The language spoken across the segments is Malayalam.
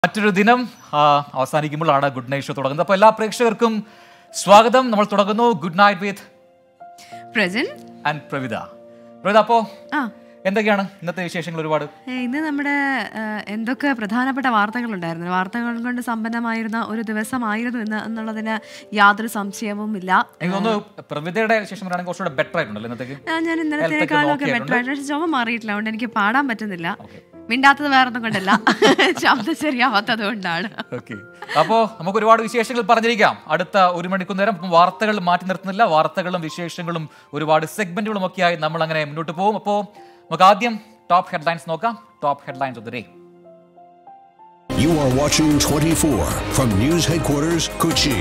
മറ്റൊരു ദിനം ആ, അവസാനിക്കുമ്പോഴാണ് ഗുഡ് നൈറ്റ് ഷോ തുടങ്ങുന്നത് അപ്പോൾ എല്ലാ പ്രേക്ഷകർക്കും സ്വാഗതം നമ്മൾ തുടങ്ങുന്നു good night with Prajin and Pravitha Pravitha അപ്പോ ആ എന്തൊക്കെയാണ് ഇന്നത്തെ വിശേഷങ്ങൾ ഒരുപാട് ഏ, ഇന്ന് നമ്മുടെ ആ, എന്തൊക്കെ പ്രധാനപ്പെട്ട വാർത്തകളുണ്ടായിരുന്നു വാർത്തകൾ കൊണ്ട് സമ്പന്നമായിരുന്ന ഒരു ദിവസമായിരുന്നു ഇന്ന് എന്നുള്ളതിന് യാതൊരു സംശയവും ഇല്ല എനിക്ക് തോന്നുന്നു പ്രവിതയുടെ വിശേഷം പറയുകയാണെങ്കിൽ കുറച്ചുകൂടെ ബെറ്റർ ആയിട്ടുണ്ടല്ലോ ഇന്നത്തേക്ക് ആ, ഞാൻ Health ഇന്നലത്തേക്കാളൊക്കെ ഒക്കെ ബെറ്റർ ആയിട്ട് ചുമ മാറിയിട്ടില്ല അതുകൊണ്ട് എനിക്ക് പാടാൻ പറ്റുന്നില്ല Okay. മിണ്ടാത്തത് വേറൊന്നും കൊണ്ടല്ല ശബ്ദം ശരിയാവാത്തത് കൊണ്ടാണ് ഓക്കെ അപ്പോ നമുക്ക് ഒരുപാട് വിശേഷങ്ങൾ പറഞ്ഞിരിക്കാം അടുത്ത ഒരു മണിക്കൂർ നേരം ഇപ്പം വാർത്തകൾ മാറ്റി നിർത്തുന്നില്ല വാർത്തകളും വിശേഷങ്ങളും ഒരുപാട് സെഗ്മെന്റുകളും ഒക്കെയായി നമ്മൾ അങ്ങനെ മുന്നോട്ട് പോകും അപ്പോൾ നമുക്ക് ആദ്യം ടോപ്പ് ഹെഡ്ലൈൻസ് നോക്കാം top headlines of the day You are watching 24 from News Headquarters, Kochi.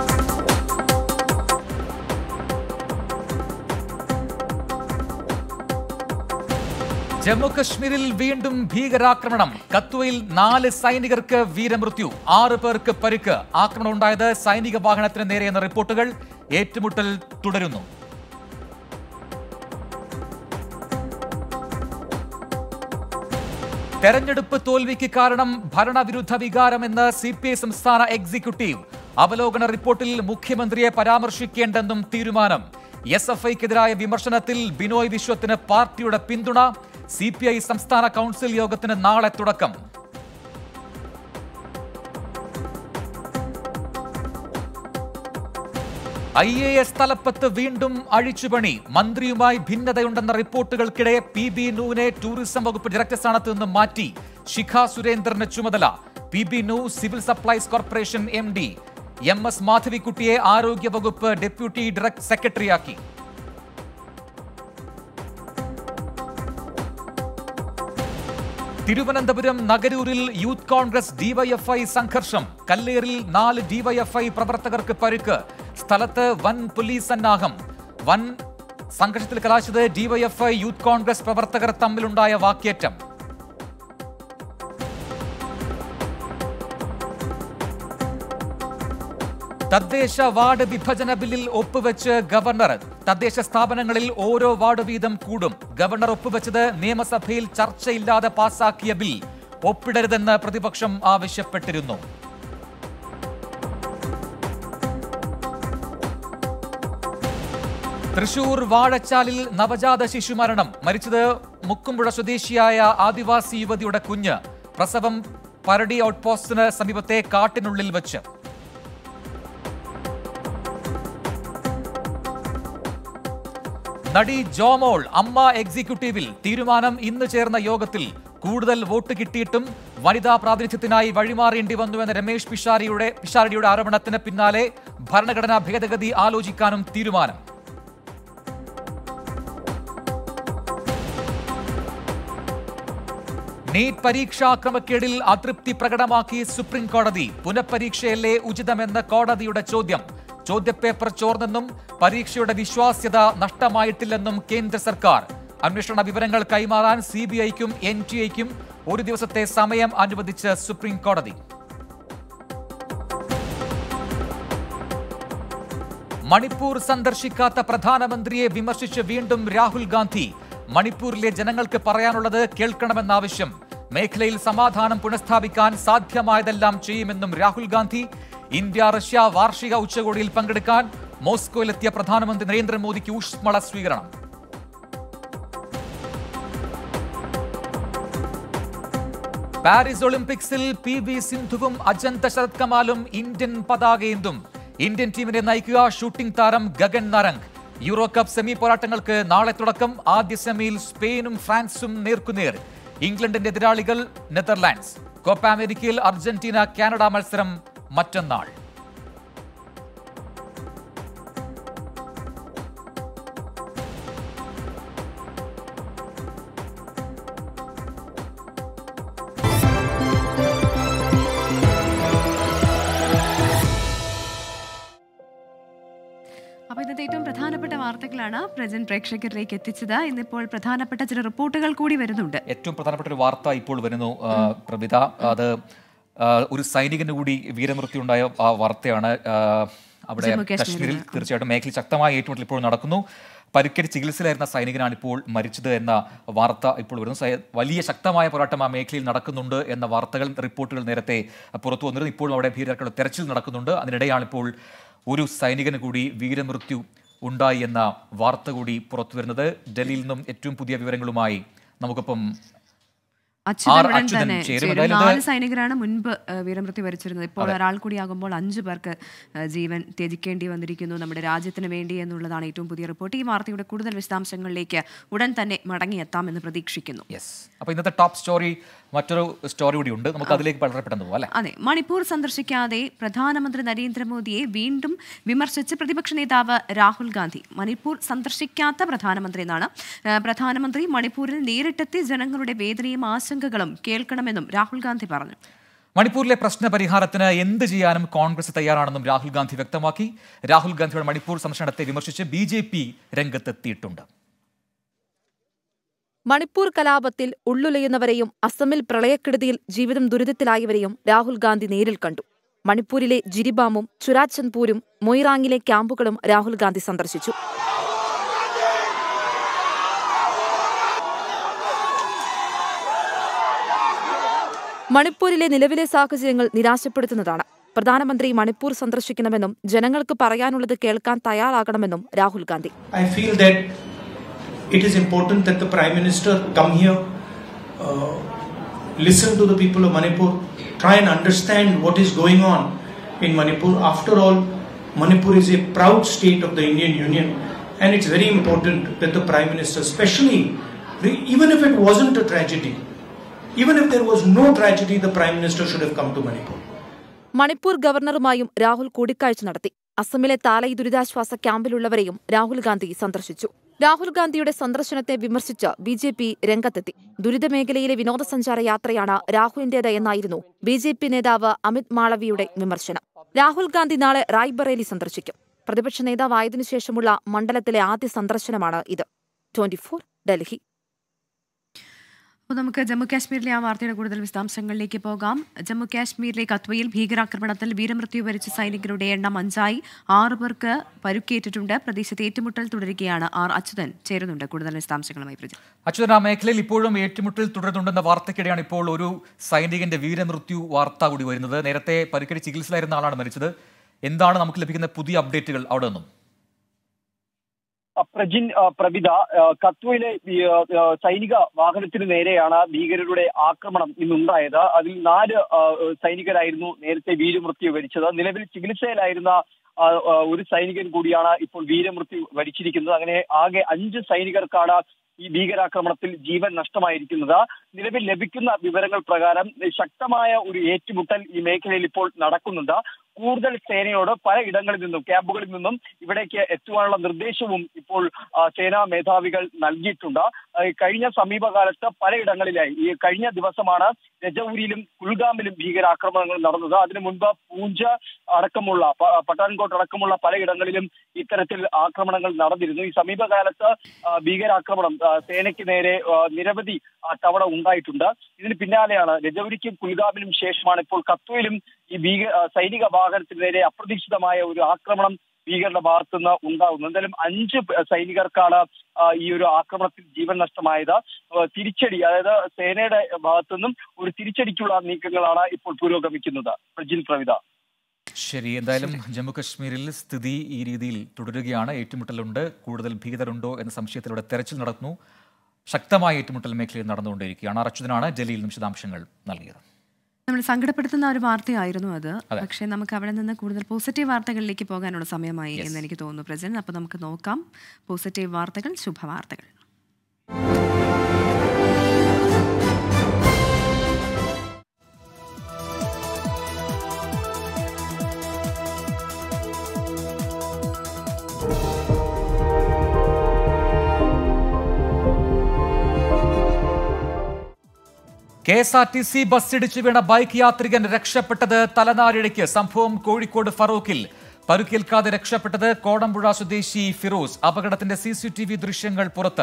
Jammu കശ്മീരിൽ വീണ്ടും ഭീകരാക്രമണം കത്വയിൽ നാല് സൈനികർക്ക് വീരമൃത്യു ആറ് പേർക്ക് പരിക്ക് ആക്രമണം ഉണ്ടായത് സൈനിക വാഹനത്തിന് നേരെയെന്ന റിപ്പോർട്ടുകൾ ഏറ്റുമുട്ടൽ തുടരുന്നു തെരഞ്ഞെടുപ്പ് തോൽവിക്ക് കാരണം ഭരണവിരുദ്ധ വികാരമെന്ന് സി പി ഐ സംസ്ഥാന എക്സിക്യൂട്ടീവ് അവലോകന റിപ്പോർട്ടിൽ മുഖ്യമന്ത്രിയെ പരാമർശിക്കേണ്ടെന്നും തീരുമാനം എസ് എഫ് ഐക്കെതിരായ വിമർശനത്തിൽ ബിനോയ് വിശ്വത്തിന് പാർട്ടിയുടെ പിന്തുണ സി പി ഐ സംസ്ഥാന കൗൺസിൽ യോഗത്തിന് നാളെ തുടക്കം ഐ എ എസ് തലപ്പത്ത് വീണ്ടും അഴിച്ചുപണി മന്ത്രിയുമായി ഭിന്നതയുണ്ടെന്ന റിപ്പോർട്ടുകൾക്കിടെ പി ബി നൂവിനെ ടൂറിസം വകുപ്പ് ഡയറക്ടർ സ്ഥാനത്ത് നിന്ന് മാറ്റി ശിഖ സുരേന്ദ്രന് ചുമതല P B Nooh civil supplies corporation M D M S മാധവിക്കുട്ടിയെ ആരോഗ്യ വകുപ്പ് ഡെപ്യൂട്ടി ഡയറക്ടർ സെക്രട്ടറിയാക്കി തിരുവനന്തപുരം നഗരൂരിൽ യൂത്ത് കോൺഗ്രസ് ഡിവൈഎഫ്ഐ സംഘർഷം കല്ലേറിൽ നാല് ഡിവൈഎഫ്ഐ പ്രവർത്തകർക്ക് പരുക്ക് സ്ഥലത്ത് വൻ പോലീസ് സന്നാഹം വൻ സംഘർഷത്തിൽ കലാശിച്ചത് ഡിവൈഎഫ്ഐ യൂത്ത് കോൺഗ്രസ് പ്രവർത്തകർ തമ്മിലുണ്ടായ വാക്കേറ്റം തദ്ദേശ വാർഡ് വിഭജന ബില്ലിൽ ഒപ്പുവെച്ച് ഗവർണർ തദ്ദേശ സ്ഥാപനങ്ങളിൽ ഓരോ വാർഡ് വീതം കൂടും ഗവർണർ ഒപ്പുവെച്ചത് നിയമസഭയിൽ ചർച്ചയില്ലാതെ പാസാക്കിയ ബിൽ ഒപ്പിടരുതെന്ന് പ്രതിപക്ഷം ആവശ്യപ്പെട്ടിരുന്നു തൃശൂർ വാഴച്ചാലിൽ നവജാത ശിശുമരണം മരിച്ചത് മുക്കുമ്പുഴ സ്വദേശിയായ ആദിവാസി യുവതിയുടെ കുഞ്ഞ് പ്രസവം പരടി ഔട്ട്പോസ്റ്റിന് സമീപത്തെ കാട്ടിനുള്ളിൽ വെച്ച് നടി ജോമോൾ അമ്മ എക്സിക്യൂട്ടീവിൽ തീരുമാനം ഇന്ന് ചേർന്ന യോഗത്തിൽ കൂടുതൽ വോട്ട് കിട്ടിയിട്ടും വനിതാ പ്രാതിനിധ്യത്തിനായി വഴിമാറേണ്ടി വന്നുവെന്ന രമേശ് പിഷാരിയുടെ പിഷാരടിയുടെ ആരോപണത്തിന് പിന്നാലെ ഭരണഘടനാ ഭേദഗതി ആലോചിക്കാനും തീരുമാനം നീറ്റ് പരീക്ഷാ ക്രമക്കേടിൽ അതൃപ്തി പ്രകടമാക്കി സുപ്രീം കോടതി പുനഃപരീക്ഷയല്ലേ ഉചിതമെന്ന് കോടതിയുടെ ചോദ്യം ചോദ്യപേപ്പർ ചോർന്നെന്നും പരീക്ഷയുടെ വിശ്വാസ്യത നഷ്ടമായിട്ടില്ലെന്നും കേന്ദ്ര സർക്കാർ അന്വേഷണ വിവരങ്ങൾ കൈമാറാൻ സി ബി ഐക്കും എൻ ടി ഐക്കും ഒരു ദിവസത്തെ സമയം അനുവദിച്ച് സുപ്രീം കോടതി മണിപ്പൂർ സന്ദർശിക്കാത്ത പ്രധാനമന്ത്രിയെ വിമർശിച്ച് വീണ്ടും രാഹുൽ ഗാന്ധി മണിപ്പൂരിലെ ജനങ്ങൾക്ക് പറയാനുള്ളത് കേൾക്കണമെന്ന ആവശ്യം മേഖലയിൽ സമാധാനം പുനഃസ്ഥാപിക്കാൻ സാധ്യമായതെല്ലാം ചെയ്യുമെന്നും രാഹുൽ ഗാന്ധി ഇന്ത്യ റഷ്യ വാർഷിക ഉച്ചകോടിയിൽ പങ്കെടുക്കാൻ മോസ്കോയിലെത്തിയ പ്രധാനമന്ത്രി നരേന്ദ്രമോദിക്ക് ഊഷ്മള സ്വീകരണം പാരീസ് ഒളിമ്പിക്സിൽ പി വി സിന്ധുവും അജന്ത ശരത് കമാലും ഇന്ത്യൻ പതാകയേന്തും ഇന്ത്യൻ ടീമിനെ നയിക്കുക ഷൂട്ടിംഗ് താരം Gagan Narang Euro cup semi പോരാട്ടങ്ങൾക്ക് നാളെ തുടക്കം ആദ്യ സെമിയിൽ സ്പെയിനും ഫ്രാൻസും നേർക്കുനേർ ഇംഗ്ലണ്ടിന്റെ എതിരാളികൾ നെതർലാൻഡ്സ് കോപ്പ അമേരിക്കയിൽ അർജന്റീന കാനഡ മത്സരം മറ്റന്നാൾ അപ്പൊ ഇന്നത്തെ ഏറ്റവും പ്രധാനപ്പെട്ട വാർത്തകളാണ് പ്രജന്റ് പ്രേക്ഷകരിലേക്ക് എത്തിച്ചത് ഇന്നിപ്പോൾ പ്രധാനപ്പെട്ട ചില റിപ്പോർട്ടുകൾ കൂടി വരുന്നുണ്ട് ഏറ്റവും പ്രധാനപ്പെട്ട ഒരു വാർത്ത ഇപ്പോൾ വരുന്നു ആ, പ്രവിത അത് ആ, ഒരു സൈനികന് കൂടി വീരമൃത്യു ഉണ്ടായ ആ വാർത്തയാണ് ആ, അവിടെ ജമ്മു കാശ്മീരിൽ. കശ്മീരിൽ തീർച്ചയായിട്ടും മേഖലയിൽ ശക്തമായ ഏറ്റുമുട്ടൽ ഇപ്പോൾ നടക്കുന്നു പരിക്കേറ്റ് ചികിത്സയിലായിരുന്ന സൈനികനാണ് ഇപ്പോൾ മരിച്ചത് എന്ന വാർത്ത ഇപ്പോൾ വരുന്നു സൈ- വലിയ ശക്തമായ പോരാട്ടം ആ മേഖലയിൽ നടക്കുന്നുണ്ട് എന്ന വാർത്തകൾ റിപ്പോർട്ടുകൾ നേരത്തെ പുറത്തു വന്നിരുന്നു ഇപ്പോഴും അവിടെ ഭീകരർക്കുള്ള തെരച്ചിൽ നടക്കുന്നുണ്ട് അതിനിടെയാണ് ഇപ്പോൾ ഒരു സൈനികന് കൂടി വീരമൃത്യു ഉണ്ടായി എന്ന വാർത്ത കൂടി പുറത്തു വരുന്നത് ഡൽഹിയിൽ നിന്നും ഏറ്റവും പുതിയ വിവരങ്ങളുമായി നമുക്കൊപ്പം അച്യുതൻ ആർ ഉടൻ അച്യുതൻ തന്നെ ചേരും. ചേരും. എന്തായാലും ഇത് നാല് സൈനികരാണ് മുൻപ് ഏഹ്, വീരമൃത്യു വരിച്ചിരുന്നത് ഇപ്പോൾ ഒരാൾ കൂടിയാകുമ്പോൾ അഞ്ചു പേർക്ക് ഏഹ്, ജീവൻ ത്യജിക്കേണ്ടി വന്നിരിക്കുന്നു നമ്മുടെ രാജ്യത്തിന് വേണ്ടി എന്നുള്ളതാണ് ഏറ്റവും പുതിയ റിപ്പോർട്ട് ഈ വാർത്തയുടെ കൂടുതൽ വിശദാംശങ്ങളിലേക്ക് ഉടൻ തന്നെ മടങ്ങിയെത്താമെന്ന് പ്രതീക്ഷിക്കുന്നു യെസ് അപ്പോൾ ഇന്നത്തെ ടോപ്പ് സ്റ്റോറി മറ്റൊരു സ്റ്റോറി കൂടി ഉണ്ട് നമുക്ക് അതിലേക്ക് വളരെ പെട്ടെന്ന് പോകാം അല്ലേ അതെ മണിപ്പൂർ സന്ദർശിക്കാതെ പ്രധാനമന്ത്രി നരേന്ദ്രമോദിയെ വീണ്ടും വിമർശിച്ച് പ്രതിപക്ഷ നേതാവ് രാഹുൽ ഗാന്ധി മണിപ്പൂർ സന്ദർശിക്കാത്ത പ്രധാനമന്ത്രി എന്നാണ് ഏഹ്, പ്രധാനമന്ത്രി മണിപ്പൂരിൽ നേരിട്ടെത്തി ജനങ്ങളുടെ വേദനയും ആശങ്കകളും കേൾക്കണമെന്നും രാഹുൽ ഗാന്ധി പറഞ്ഞു മണിപ്പൂരിലെ പ്രശ്ന പരിഹാരത്തിന് എന്ത് ചെയ്യാനും കോൺഗ്രസ് തയ്യാറാണെന്നും രാഹുൽ ഗാന്ധി വ്യക്തമാക്കി രാഹുൽ ഗാന്ധിയുടെ മണിപ്പൂർ സന്ദർശനത്തെ വിമർശിച്ച് ബി ജെ പി രംഗത്തെത്തിയിട്ടുണ്ട് മണിപ്പൂർ കലാപത്തിൽ ഉള്ളുലയുന്നവരെയും അസമിൽ പ്രളയക്കെടുതിയിൽ ജീവിതം ദുരിതത്തിലായവരെയും രാഹുൽ ഗാന്ധി നേരിൽ കണ്ടു മണിപ്പൂരിലെ ജിരിബാമും ചുരാചന്ദ്പൂരും മൊയ്റാങ്ങിലെ ക്യാമ്പുകളും രാഹുൽ ഗാന്ധി സന്ദർശിച്ചു മണിപ്പൂരിലെ നിലവിലെ സാഹചര്യങ്ങൾ നിരാശപ്പെടുത്തുന്നതാണ് പ്രധാനമന്ത്രി മണിപ്പൂർ സന്ദർശിക്കണമെന്നും ജനങ്ങൾക്ക് പറയാനുള്ളത് കേൾക്കാൻ തയ്യാറാകണമെന്നും Rahul Gandhi I feel that it is important that the Prime Minister come here, uh, listen to the people of Manipur, try and understand what is going on in Manipur. After all, Manipur is a proud state of the Indian Union, and it's very important that the Prime Minister, especially re- even if it wasn't a tragedy, even if there was no tragedy, the Prime Minister should have come to Manipur. Manipur ഗവർണറുമായും Rahul കൂടിക്കാഴ്ച നടത്തി അസമിലെ താലൈ ദുരിതാശ്വാസ ക്യാമ്പിലുള്ളവരെയും രാഹുൽ ഗാന്ധി സന്ദർശിച്ചു രാഹുൽ ഗാന്ധിയുടെ സന്ദർശനത്തെ വിമർശിച്ച് ബി ജെ പി രംഗത്തെത്തി ദുരിതമേഖലയിലെ വിനോദസഞ്ചാര യാത്രയാണ് രാഹുലിന്റേത് എന്നായിരുന്നു ബി ജെ പി നേതാവ് അമിത് മാളവിയുടെ വിമർശനം രാഹുൽ ഗാന്ധി നാളെ റായ്ബറേലി സന്ദർശിക്കും പ്രതിപക്ഷ നേതാവായതിനു ശേഷമുള്ള മണ്ഡലത്തിലെ ആദ്യ സന്ദർശനമാണ് ഇത് ട്വന്റി ഡൽഹി അപ്പോൾ നമുക്ക് ജമ്മു കാശ്മീരിലെ ആ വാർത്തയുടെ കൂടുതൽ വിശദാംശങ്ങളിലേക്ക് പോകാം ജമ്മു കാശ്മീരിലെ കത്വയിൽ ഭീകരാക്രമണത്തിൽ വീരമൃത്യു വരിച്ച സൈനികരുടെ എണ്ണം അഞ്ചായി ആറു പേർക്ക് പരുക്കേറ്റിട്ടുണ്ട് പ്രദേശത്ത് ഏറ്റുമുട്ടൽ തുടരുകയാണ് ആർ അച്യുതൻ ചേരുന്നുണ്ട് കൂടുതൽ വിശദാംശങ്ങളുമായി പ്രജ അച്യുതൻ ആ മേഖലയിൽ ഇപ്പോഴും ഏറ്റുമുട്ടൽ തുടരുന്നുണ്ടെന്ന വാർത്തയ്ക്കിടെയാണ് ഇപ്പോൾ ഒരു സൈനികന്റെ വീരമൃത്യു വാർത്ത കൂടി വരുന്നത് നേരത്തെ പരിക്കേറ്റ് ചികിത്സയിലായിരുന്ന ആളാണ് മരിച്ചത് എന്താണ് നമുക്ക് ലഭിക്കുന്ന പുതിയ അപ്ഡേറ്റുകൾ അവിടെ നിന്നും അ, പ്രജിൻ അ, പ്രവിത അ, കത്വയിലെ ഈ, അ, അ, സൈനിക വാഹനത്തിന് നേരെയാണ് ഭീകരരുടെ ആക്രമണം ഇന്നുണ്ടായത് അതിൽ നാല് അ, സൈനികരായിരുന്നു നേരത്തെ വീരമൃത്യു വരിച്ചത് നിലവിൽ ചികിത്സയിലായിരുന്ന ആ, ആ, ഒരു സൈനികൻ കൂടിയാണ് ഇപ്പോൾ വീരമൃത്യു വരിച്ചിരിക്കുന്നത് അങ്ങനെ ആകെ അഞ്ച് സൈനികർക്കാണ് ഈ ഭീകരാക്രമണത്തിൽ ജീവൻ നഷ്ടമായിരിക്കുന്നത് നിലവിൽ ലഭിക്കുന്ന വിവരങ്ങൾ പ്രകാരം ശക്തമായ ഒരു ഏറ്റുമുട്ടൽ ഈ മേഖലയിൽ ഇപ്പോൾ നടക്കുന്നുണ്ട് കൂടുതൽ സേനയോട് പല ഇടങ്ങളിൽ നിന്നും ക്യാമ്പുകളിൽ നിന്നും ഇവിടേക്ക് എത്തുവാനുള്ള നിർദ്ദേശവും ഇപ്പോൾ ആ, സേനാ മേധാവികൾ നൽകിയിട്ടുണ്ട് ആ, ഈ കഴിഞ്ഞ സമീപകാലത്ത് പലയിടങ്ങളിലായി ഈ കഴിഞ്ഞ ദിവസമാണ് രജൌരിയിലും കുൽഗാമിലും ഭീകരാക്രമണങ്ങൾ നടന്നത് അതിനു മുൻപ് പൂഞ്ച അടക്കമുള്ള പ- പठाൻകോട്ട് അടക്കമുള്ള പലയിടങ്ങളിലും ഇത്തരത്തിൽ ആക്രമണങ്ങൾ നടന്നിരുന്നു ഈ സമീപകാലത്ത് ആ, ഭീകരാക്രമണം ആ, സേനയ്ക്ക് നേരെ ആ, നിരവധി ആ, തവണ ഉണ്ടായിട്ടുണ്ട് ഇതിന് പിന്നാലെയാണ് രജൌരിക്കും കുൽഗാമിനും ശേഷമാണ് ഇപ്പോൾ കത്വയിലും ഈ ഭീക ആ, സൈനിക വാഹനത്തിന് നേരെ അപ്രതീക്ഷിതമായ ഒരു ആക്രമണം ഭീകരരുടെ ഭാഗത്തുനിന്ന് ഉണ്ടാകുന്നു എന്തായാലും അഞ്ച് പ- സൈനികർക്കാണ് ആ, ഈ ഒരു ആക്രമണത്തിൽ ജീവൻ നഷ്ടമായത് ആ, തിരിച്ചടി അതായത് സേനയുടെ ഭാഗത്തുനിന്നും ഒരു തിരിച്ചടിക്കുള്ള നീക്കങ്ങളാണ് ഇപ്പോൾ പുരോഗമിക്കുന്നത് പ്രജിൻ പ്രവിത ശരി എന്തായാലും ജമ്മു കശ്മീരിൽ സ്ഥിതി ഈ രീതിയിൽ തുടരുകയാണ് ഏറ്റുമുട്ടലുണ്ട് കൂടുതൽ ഭീകരരുണ്ടോ എന്ന സംശയത്തിലൂടെ തെരച്ചിൽ നടത്തുന്നു ശക്തമായ ഏറ്റുമുട്ടൽ മേഖലയിൽ നടന്നുകൊണ്ടിരിക്കുകയാണ് ആർ അച്യുതനാണ് ഡൽഹിയിൽ നിന്ന് വിശദാംശങ്ങൾ നൽകിയത് നമ്മൾ സങ്കടപ്പെടുത്തുന്ന ഒരു വാർത്തയായിരുന്നു അത് അതെ. പക്ഷേ നമുക്ക് അവിടെ നിന്ന് കൂടുതൽ പോസിറ്റീവ് വാർത്തകളിലേക്ക് പോകാനുള്ള സമയമായി Yes. എന്ന് എനിക്ക് തോന്നുന്നു പ്രജൻ അപ്പോൾ നമുക്ക് നോക്കാം പോസിറ്റീവ് വാർത്തകൾ ശുഭവാർത്തകൾ K S R T C bus ഇടിച്ചു വീണ ബൈക്ക് യാത്രികൻ രക്ഷപ്പെട്ടത് തലനാരിഴയ്ക്ക് സംഭവം കോഴിക്കോട് ഫറൂഖിൽ പരുക്കേൽക്കാതെ രക്ഷപ്പെട്ടത് കോടമ്പുഴ സ്വദേശി ഫിറോസ് അപകടത്തിന്റെ സി സി ടി വി ദൃശ്യങ്ങൾ പുറത്ത്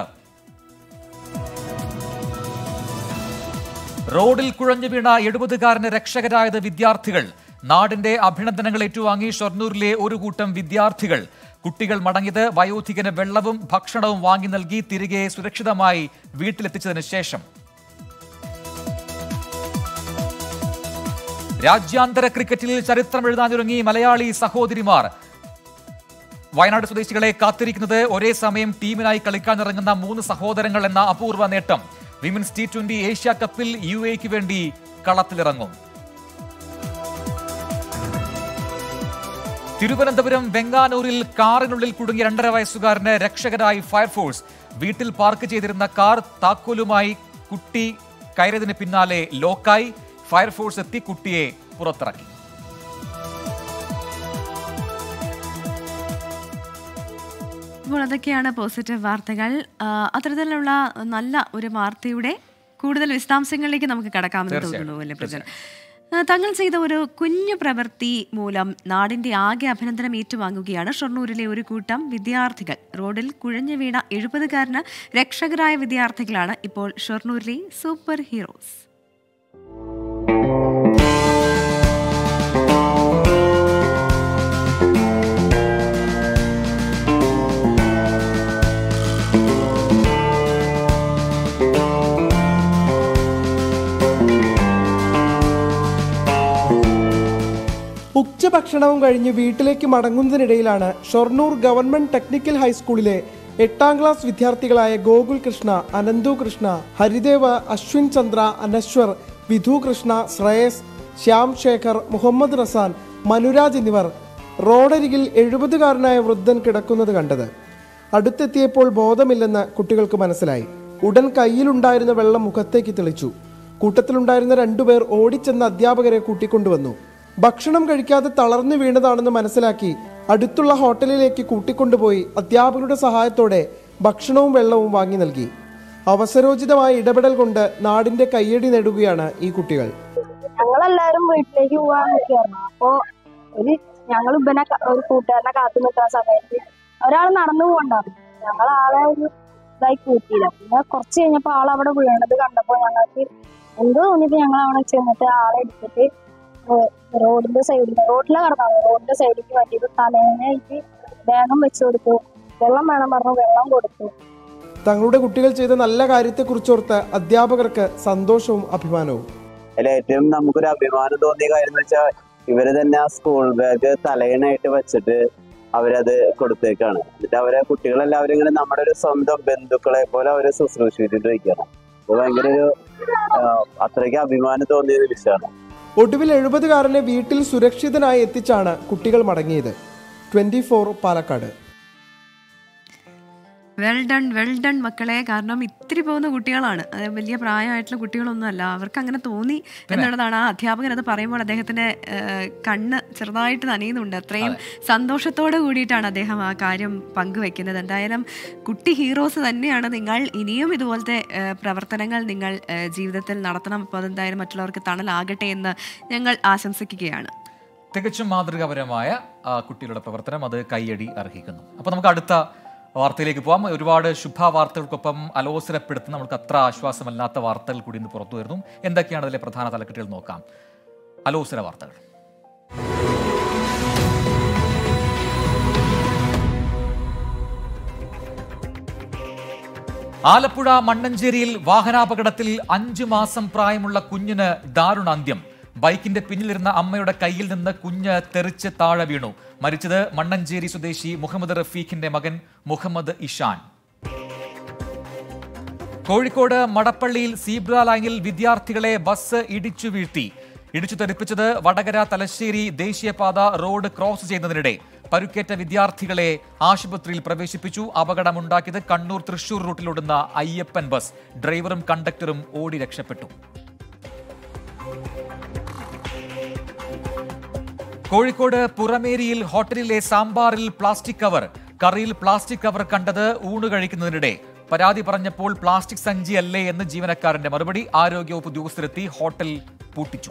റോഡിൽ കുഴഞ്ഞു വീണ എഴുപതുകാരന് രക്ഷകരായത് വിദ്യാർത്ഥികൾ നാടിന്റെ അഭിനന്ദനങ്ങൾ ഏറ്റുവാങ്ങി ഷൊർണൂരിലെ ഒരു കൂട്ടം വിദ്യാർത്ഥികൾ കുട്ടികൾ മടങ്ങിയത് വയോധികന് വെള്ളവും ഭക്ഷണവും വാങ്ങി നൽകി തിരികെ സുരക്ഷിതമായി വീട്ടിലെത്തിച്ചതിന് ശേഷം രാജ്യാന്തര ക്രിക്കറ്റിൽ ചരിത്രം എഴുതാനൊരുങ്ങി മലയാളി സഹോദരിമാർ വയനാട് സ്വദേശികളെ കാത്തിരിക്കുന്നത് ഒരേ സമയം ടീമിനായി കളിക്കാനിറങ്ങുന്ന മൂന്ന് സഹോദരങ്ങൾ എന്ന അപൂർവ നേട്ടം വിമൻസ് ടി ട്വന്റി ഏഷ്യ കപ്പിൽ യു എക്ക് വേണ്ടി കളത്തിലിറങ്ങും തിരുവനന്തപുരം വെങ്ങാനൂരിൽ കാറിനുള്ളിൽ കുടുങ്ങിയ രണ്ടര വയസ്സുകാരന് രക്ഷകരായി ഫയർഫോഴ്സ് വീട്ടിൽ പാർക്ക് ചെയ്തിരുന്ന കാർ താക്കോലുമായി കുട്ടി കയറിയതിന് പിന്നാലെ ലോക്കായി ഫയർഫോഴ്സ് എത്തി കുട്ടിയെ പുറത്തിറക്കി അപ്പോൾ അതൊക്കെയാണ് പോസിറ്റീവ് വാർത്തകൾ ആ, അത്തരത്തിലുള്ള നല്ല ഒരു വാർത്തയുടെ കൂടുതൽ വിശദാംശങ്ങളിലേക്ക് നമുക്ക് കടക്കാമെന്ന് തീർച്ചയായും, തോന്നുന്നു അല്ലേ പ്രജൻ ആ, തങ്ങൾ ചെയ്ത ഒരു കുഞ്ഞു പ്രവൃത്തി മൂലം നാടിന്റെ ആകെ അഭിനന്ദനം ഏറ്റുവാങ്ങുകയാണ് ഷൊർണൂരിലെ ഒരു കൂട്ടം വിദ്യാർത്ഥികൾ റോഡിൽ കുഴഞ്ഞു വീണ എഴുപതുകാരന് രക്ഷകരായ വിദ്യാർത്ഥികളാണ് ഇപ്പോൾ ഷൊർണൂരിലെ സൂപ്പർ ഹീറോസ് ഉച്ചഭക്ഷണവും കഴിഞ്ഞ് വീട്ടിലേക്ക് മടങ്ങുന്നതിനിടയിലാണ് ഷൊർണൂർ ഗവൺമെന്റ് ടെക്നിക്കൽ ഹൈസ്കൂളിലെ എട്ടാം ക്ലാസ് വിദ്യാർത്ഥികളായ ഗോകുൽ കൃഷ്ണ അനന്തു കൃഷ്ണ ഹരിദേവ് അശ്വിൻ ചന്ദ്ര അനശ്വർ വിധു കൃഷ്ണ ശ്രേയസ് ശ്യാം ശേഖർ മുഹമ്മദ് റസാൻ മനുരാജ് എന്നിവർ റോഡരികിൽ എഴുപതുകാരനായ വൃദ്ധൻ കിടക്കുന്നത് കണ്ടത് അടുത്തെത്തിയപ്പോൾ ബോധമില്ലെന്ന് കുട്ടികൾക്ക് മനസ്സിലായി ഉടൻ കയ്യിലുണ്ടായിരുന്ന വെള്ളം മുഖത്തേക്ക് തെളിച്ചു കൂട്ടത്തിലുണ്ടായിരുന്ന രണ്ടുപേർ ഓടിച്ചെന്ന അധ്യാപകരെ കൂട്ടിക്കൊണ്ടുവന്നു ഭക്ഷണം കഴിക്കാതെ തളർന്നു വീണതാണെന്ന് മനസ്സിലാക്കി അടുത്തുള്ള ഹോട്ടലിലേക്ക് കൂട്ടിക്കൊണ്ടുപോയി അധ്യാപകരുടെ സഹായത്തോടെ ഭക്ഷണവും വെള്ളവും വാങ്ങി നൽകി അവസരോചിതമായ ഇടപെടൽ കൊണ്ട് നാടിന്റെ കയ്യടി നേടുകയാണ് ഈ കുട്ടികൾ ഞങ്ങളെല്ലാരും വീട്ടിലേക്ക് പോവാൻ നിൽക്കുകയായിരുന്നു അപ്പോ ഒരു ഞങ്ങൾ ഇവനെ ക- ഒരു കൂട്ടുകാരനെ കാത്തു നിൽക്കുന്ന സമയത്ത് ഒരാൾ നടന്നു പോകണ്ടായിരുന്നു ഞങ്ങൾ ആളെ ഒരു ഇതായി കൂട്ടിയില്ല പിന്നെ കുറച്ച് കഴിഞ്ഞപ്പോ ആൾ അവിടെ വീണത് കണ്ടപ്പോ ഞങ്ങൾക്ക് എന്തോ തോന്നിയപ്പോ ഞങ്ങൾ അവിടെ ചെന്നിട്ട് ആളെ എടുത്തിട്ട് ഏഹ് റോഡിന്റെ സൈഡിൽ റോഡിലെ കിടന്നാണ് റോഡിന്റെ സൈഡിലേക്ക് മാറ്റിയിട്ട് തലേനായിട്ട് വേഗം വെച്ചു കൊടുത്തു വെള്ളം വേണം പറഞ്ഞു വെള്ളം കൊടുത്തു തങ്ങളുടെ കുട്ടികൾ ചെയ്ത നല്ല കാര്യത്തെക്കുറിച്ചോർത്ത് അധ്യാപകർക്ക് സന്തോഷവും അഭിമാനവും അതിൽ ഏറ്റവും നമുക്കൊരു അഭിമാനം തോന്നിയ കാര്യം എന്ന് വെച്ചാൽ ഇവര് തന്നെ ആ സ്കൂൾ ബാഗ് തലയണായിട്ട് വെച്ചിട്ട് അവരത് കൊടുത്തേക്കാണ് എന്നിട്ട് അവരെ കുട്ടികളെല്ലാവരും ഇങ്ങനെ നമ്മുടെ ഒരു സ്വന്തം ബന്ധുക്കളെ പോലെ അവരെ ശുശ്രൂഷിച്ചിട്ടിരിക്കുകയാണ് അത് ഭയങ്കര ഒരു ആ, അത്രയ്ക്ക് അഭിമാനം തോന്നിയ ഒരു വിഷയമാണ് ഒടുവിൽ എഴുപതുകാരനെ വീട്ടിൽ സുരക്ഷിതനായി എത്തിച്ചാണ് കുട്ടികൾ മടങ്ങിയത് twenty four Palakkad well done well done മക്കളെ കാരണം ഇത്തിരി പോകുന്ന കുട്ടികളാണ് അത് വലിയ പ്രായമായിട്ടുള്ള കുട്ടികളൊന്നും അല്ല അവർക്ക് അങ്ങനെ തോന്നി എന്നുള്ളതാണ് ആ അധ്യാപകൻ അത് പറയുമ്പോൾ അദ്ദേഹത്തിന്റെ ഏഹ്, കണ്ണ് ചെറുതായിട്ട് നനയുന്നുണ്ട് അത്രയും സന്തോഷത്തോടെ കൂടിയിട്ടാണ് അദ്ദേഹം ആ കാര്യം പങ്കുവെക്കുന്നത് എന്തായാലും കുട്ടി ഹീറോസ് തന്നെയാണ് നിങ്ങൾ ഇനിയും ഇതുപോലത്തെ ഏഹ്, പ്രവർത്തനങ്ങൾ നിങ്ങൾ ഏഹ്, ജീവിതത്തിൽ നടത്തണം അപ്പോൾ അതെന്തായാലും മറ്റുള്ളവർക്ക് തണലാകട്ടെ എന്ന് ഞങ്ങൾ ആശംസിക്കുകയാണ് തികച്ചും മാതൃകാപരമായ ആ കുട്ടികളുടെ പ്രവർത്തനം അത് കയ്യടി അർഹിക്കുന്നു അപ്പോൾ നമുക്ക് അടുത്ത വാർത്തയിലേക്ക് പോകാം ഒരുപാട് ശുഭവാർത്തകൾക്കൊപ്പം അലോസരപ്പെടുത്തുന്ന നമുക്ക് അത്ര ആശ്വാസമല്ലാത്ത വാർത്തകൾ കൂടി ഇന്ന് പുറത്തു വരുന്നു എന്തൊക്കെയാണ് അതിലെ പ്രധാന തലക്കെട്ടുകൾ നോക്കാം അലോസര വാർത്തകൾ ആലപ്പുഴ മണ്ണഞ്ചേരിയിൽ വാഹനാപകടത്തിൽ അഞ്ചു മാസം പ്രായമുള്ള കുഞ്ഞിന് ദാരുണാന്ത്യം ബൈക്കിന്റെ പിന്നിലിരുന്ന അമ്മയുടെ കയ്യിൽ നിന്ന് കുഞ്ഞ് തെറിച്ച് താഴെ വീണു മരിച്ചത് മണ്ണഞ്ചേരി സ്വദേശി മുഹമ്മദ് റഫീഖിന്റെ മകൻ മുഹമ്മദ് ഇഷാൻ കോഴിക്കോട് മടപ്പള്ളിയിൽ സീബ്ര ലൈനിൽ വിദ്യാർത്ഥികളെ ബസ് ഇടിച്ചു വീഴ്ത്തി ഇടിച്ചു തെറിപ്പിച്ചത് വടകര തലശ്ശേരി ദേശീയപാത റോഡ് ക്രോസ് ചെയ്യുന്നതിനിടെ പരുക്കേറ്റ വിദ്യാർത്ഥികളെ ആശുപത്രിയിൽ പ്രവേശിപ്പിച്ചു അപകടമുണ്ടാക്കിയത് കണ്ണൂർ തൃശൂർ റൂട്ടിലോടുന്ന അയ്യപ്പൻ ബസ് ഡ്രൈവറും കണ്ടക്ടറും ഓടി രക്ഷപ്പെട്ടു കോഴിക്കോട് പുറമേരിയിൽ ഹോട്ടലിലെ സാമ്പാറിൽ പ്ലാസ്റ്റിക് കവർ കറിയിൽ പ്ലാസ്റ്റിക് കവർ കണ്ടത് ഊണ് കഴിക്കുന്നതിനിടെ പരാതി പറഞ്ഞപ്പോൾ പ്ലാസ്റ്റിക് സഞ്ചിയല്ലേ എന്ന് ജീവനക്കാരന്റെ മറുപടി ആരോഗ്യവകുപ്പ് ഉദ്യോഗസ്ഥരെത്തി ഹോട്ടൽ പൂട്ടിച്ചു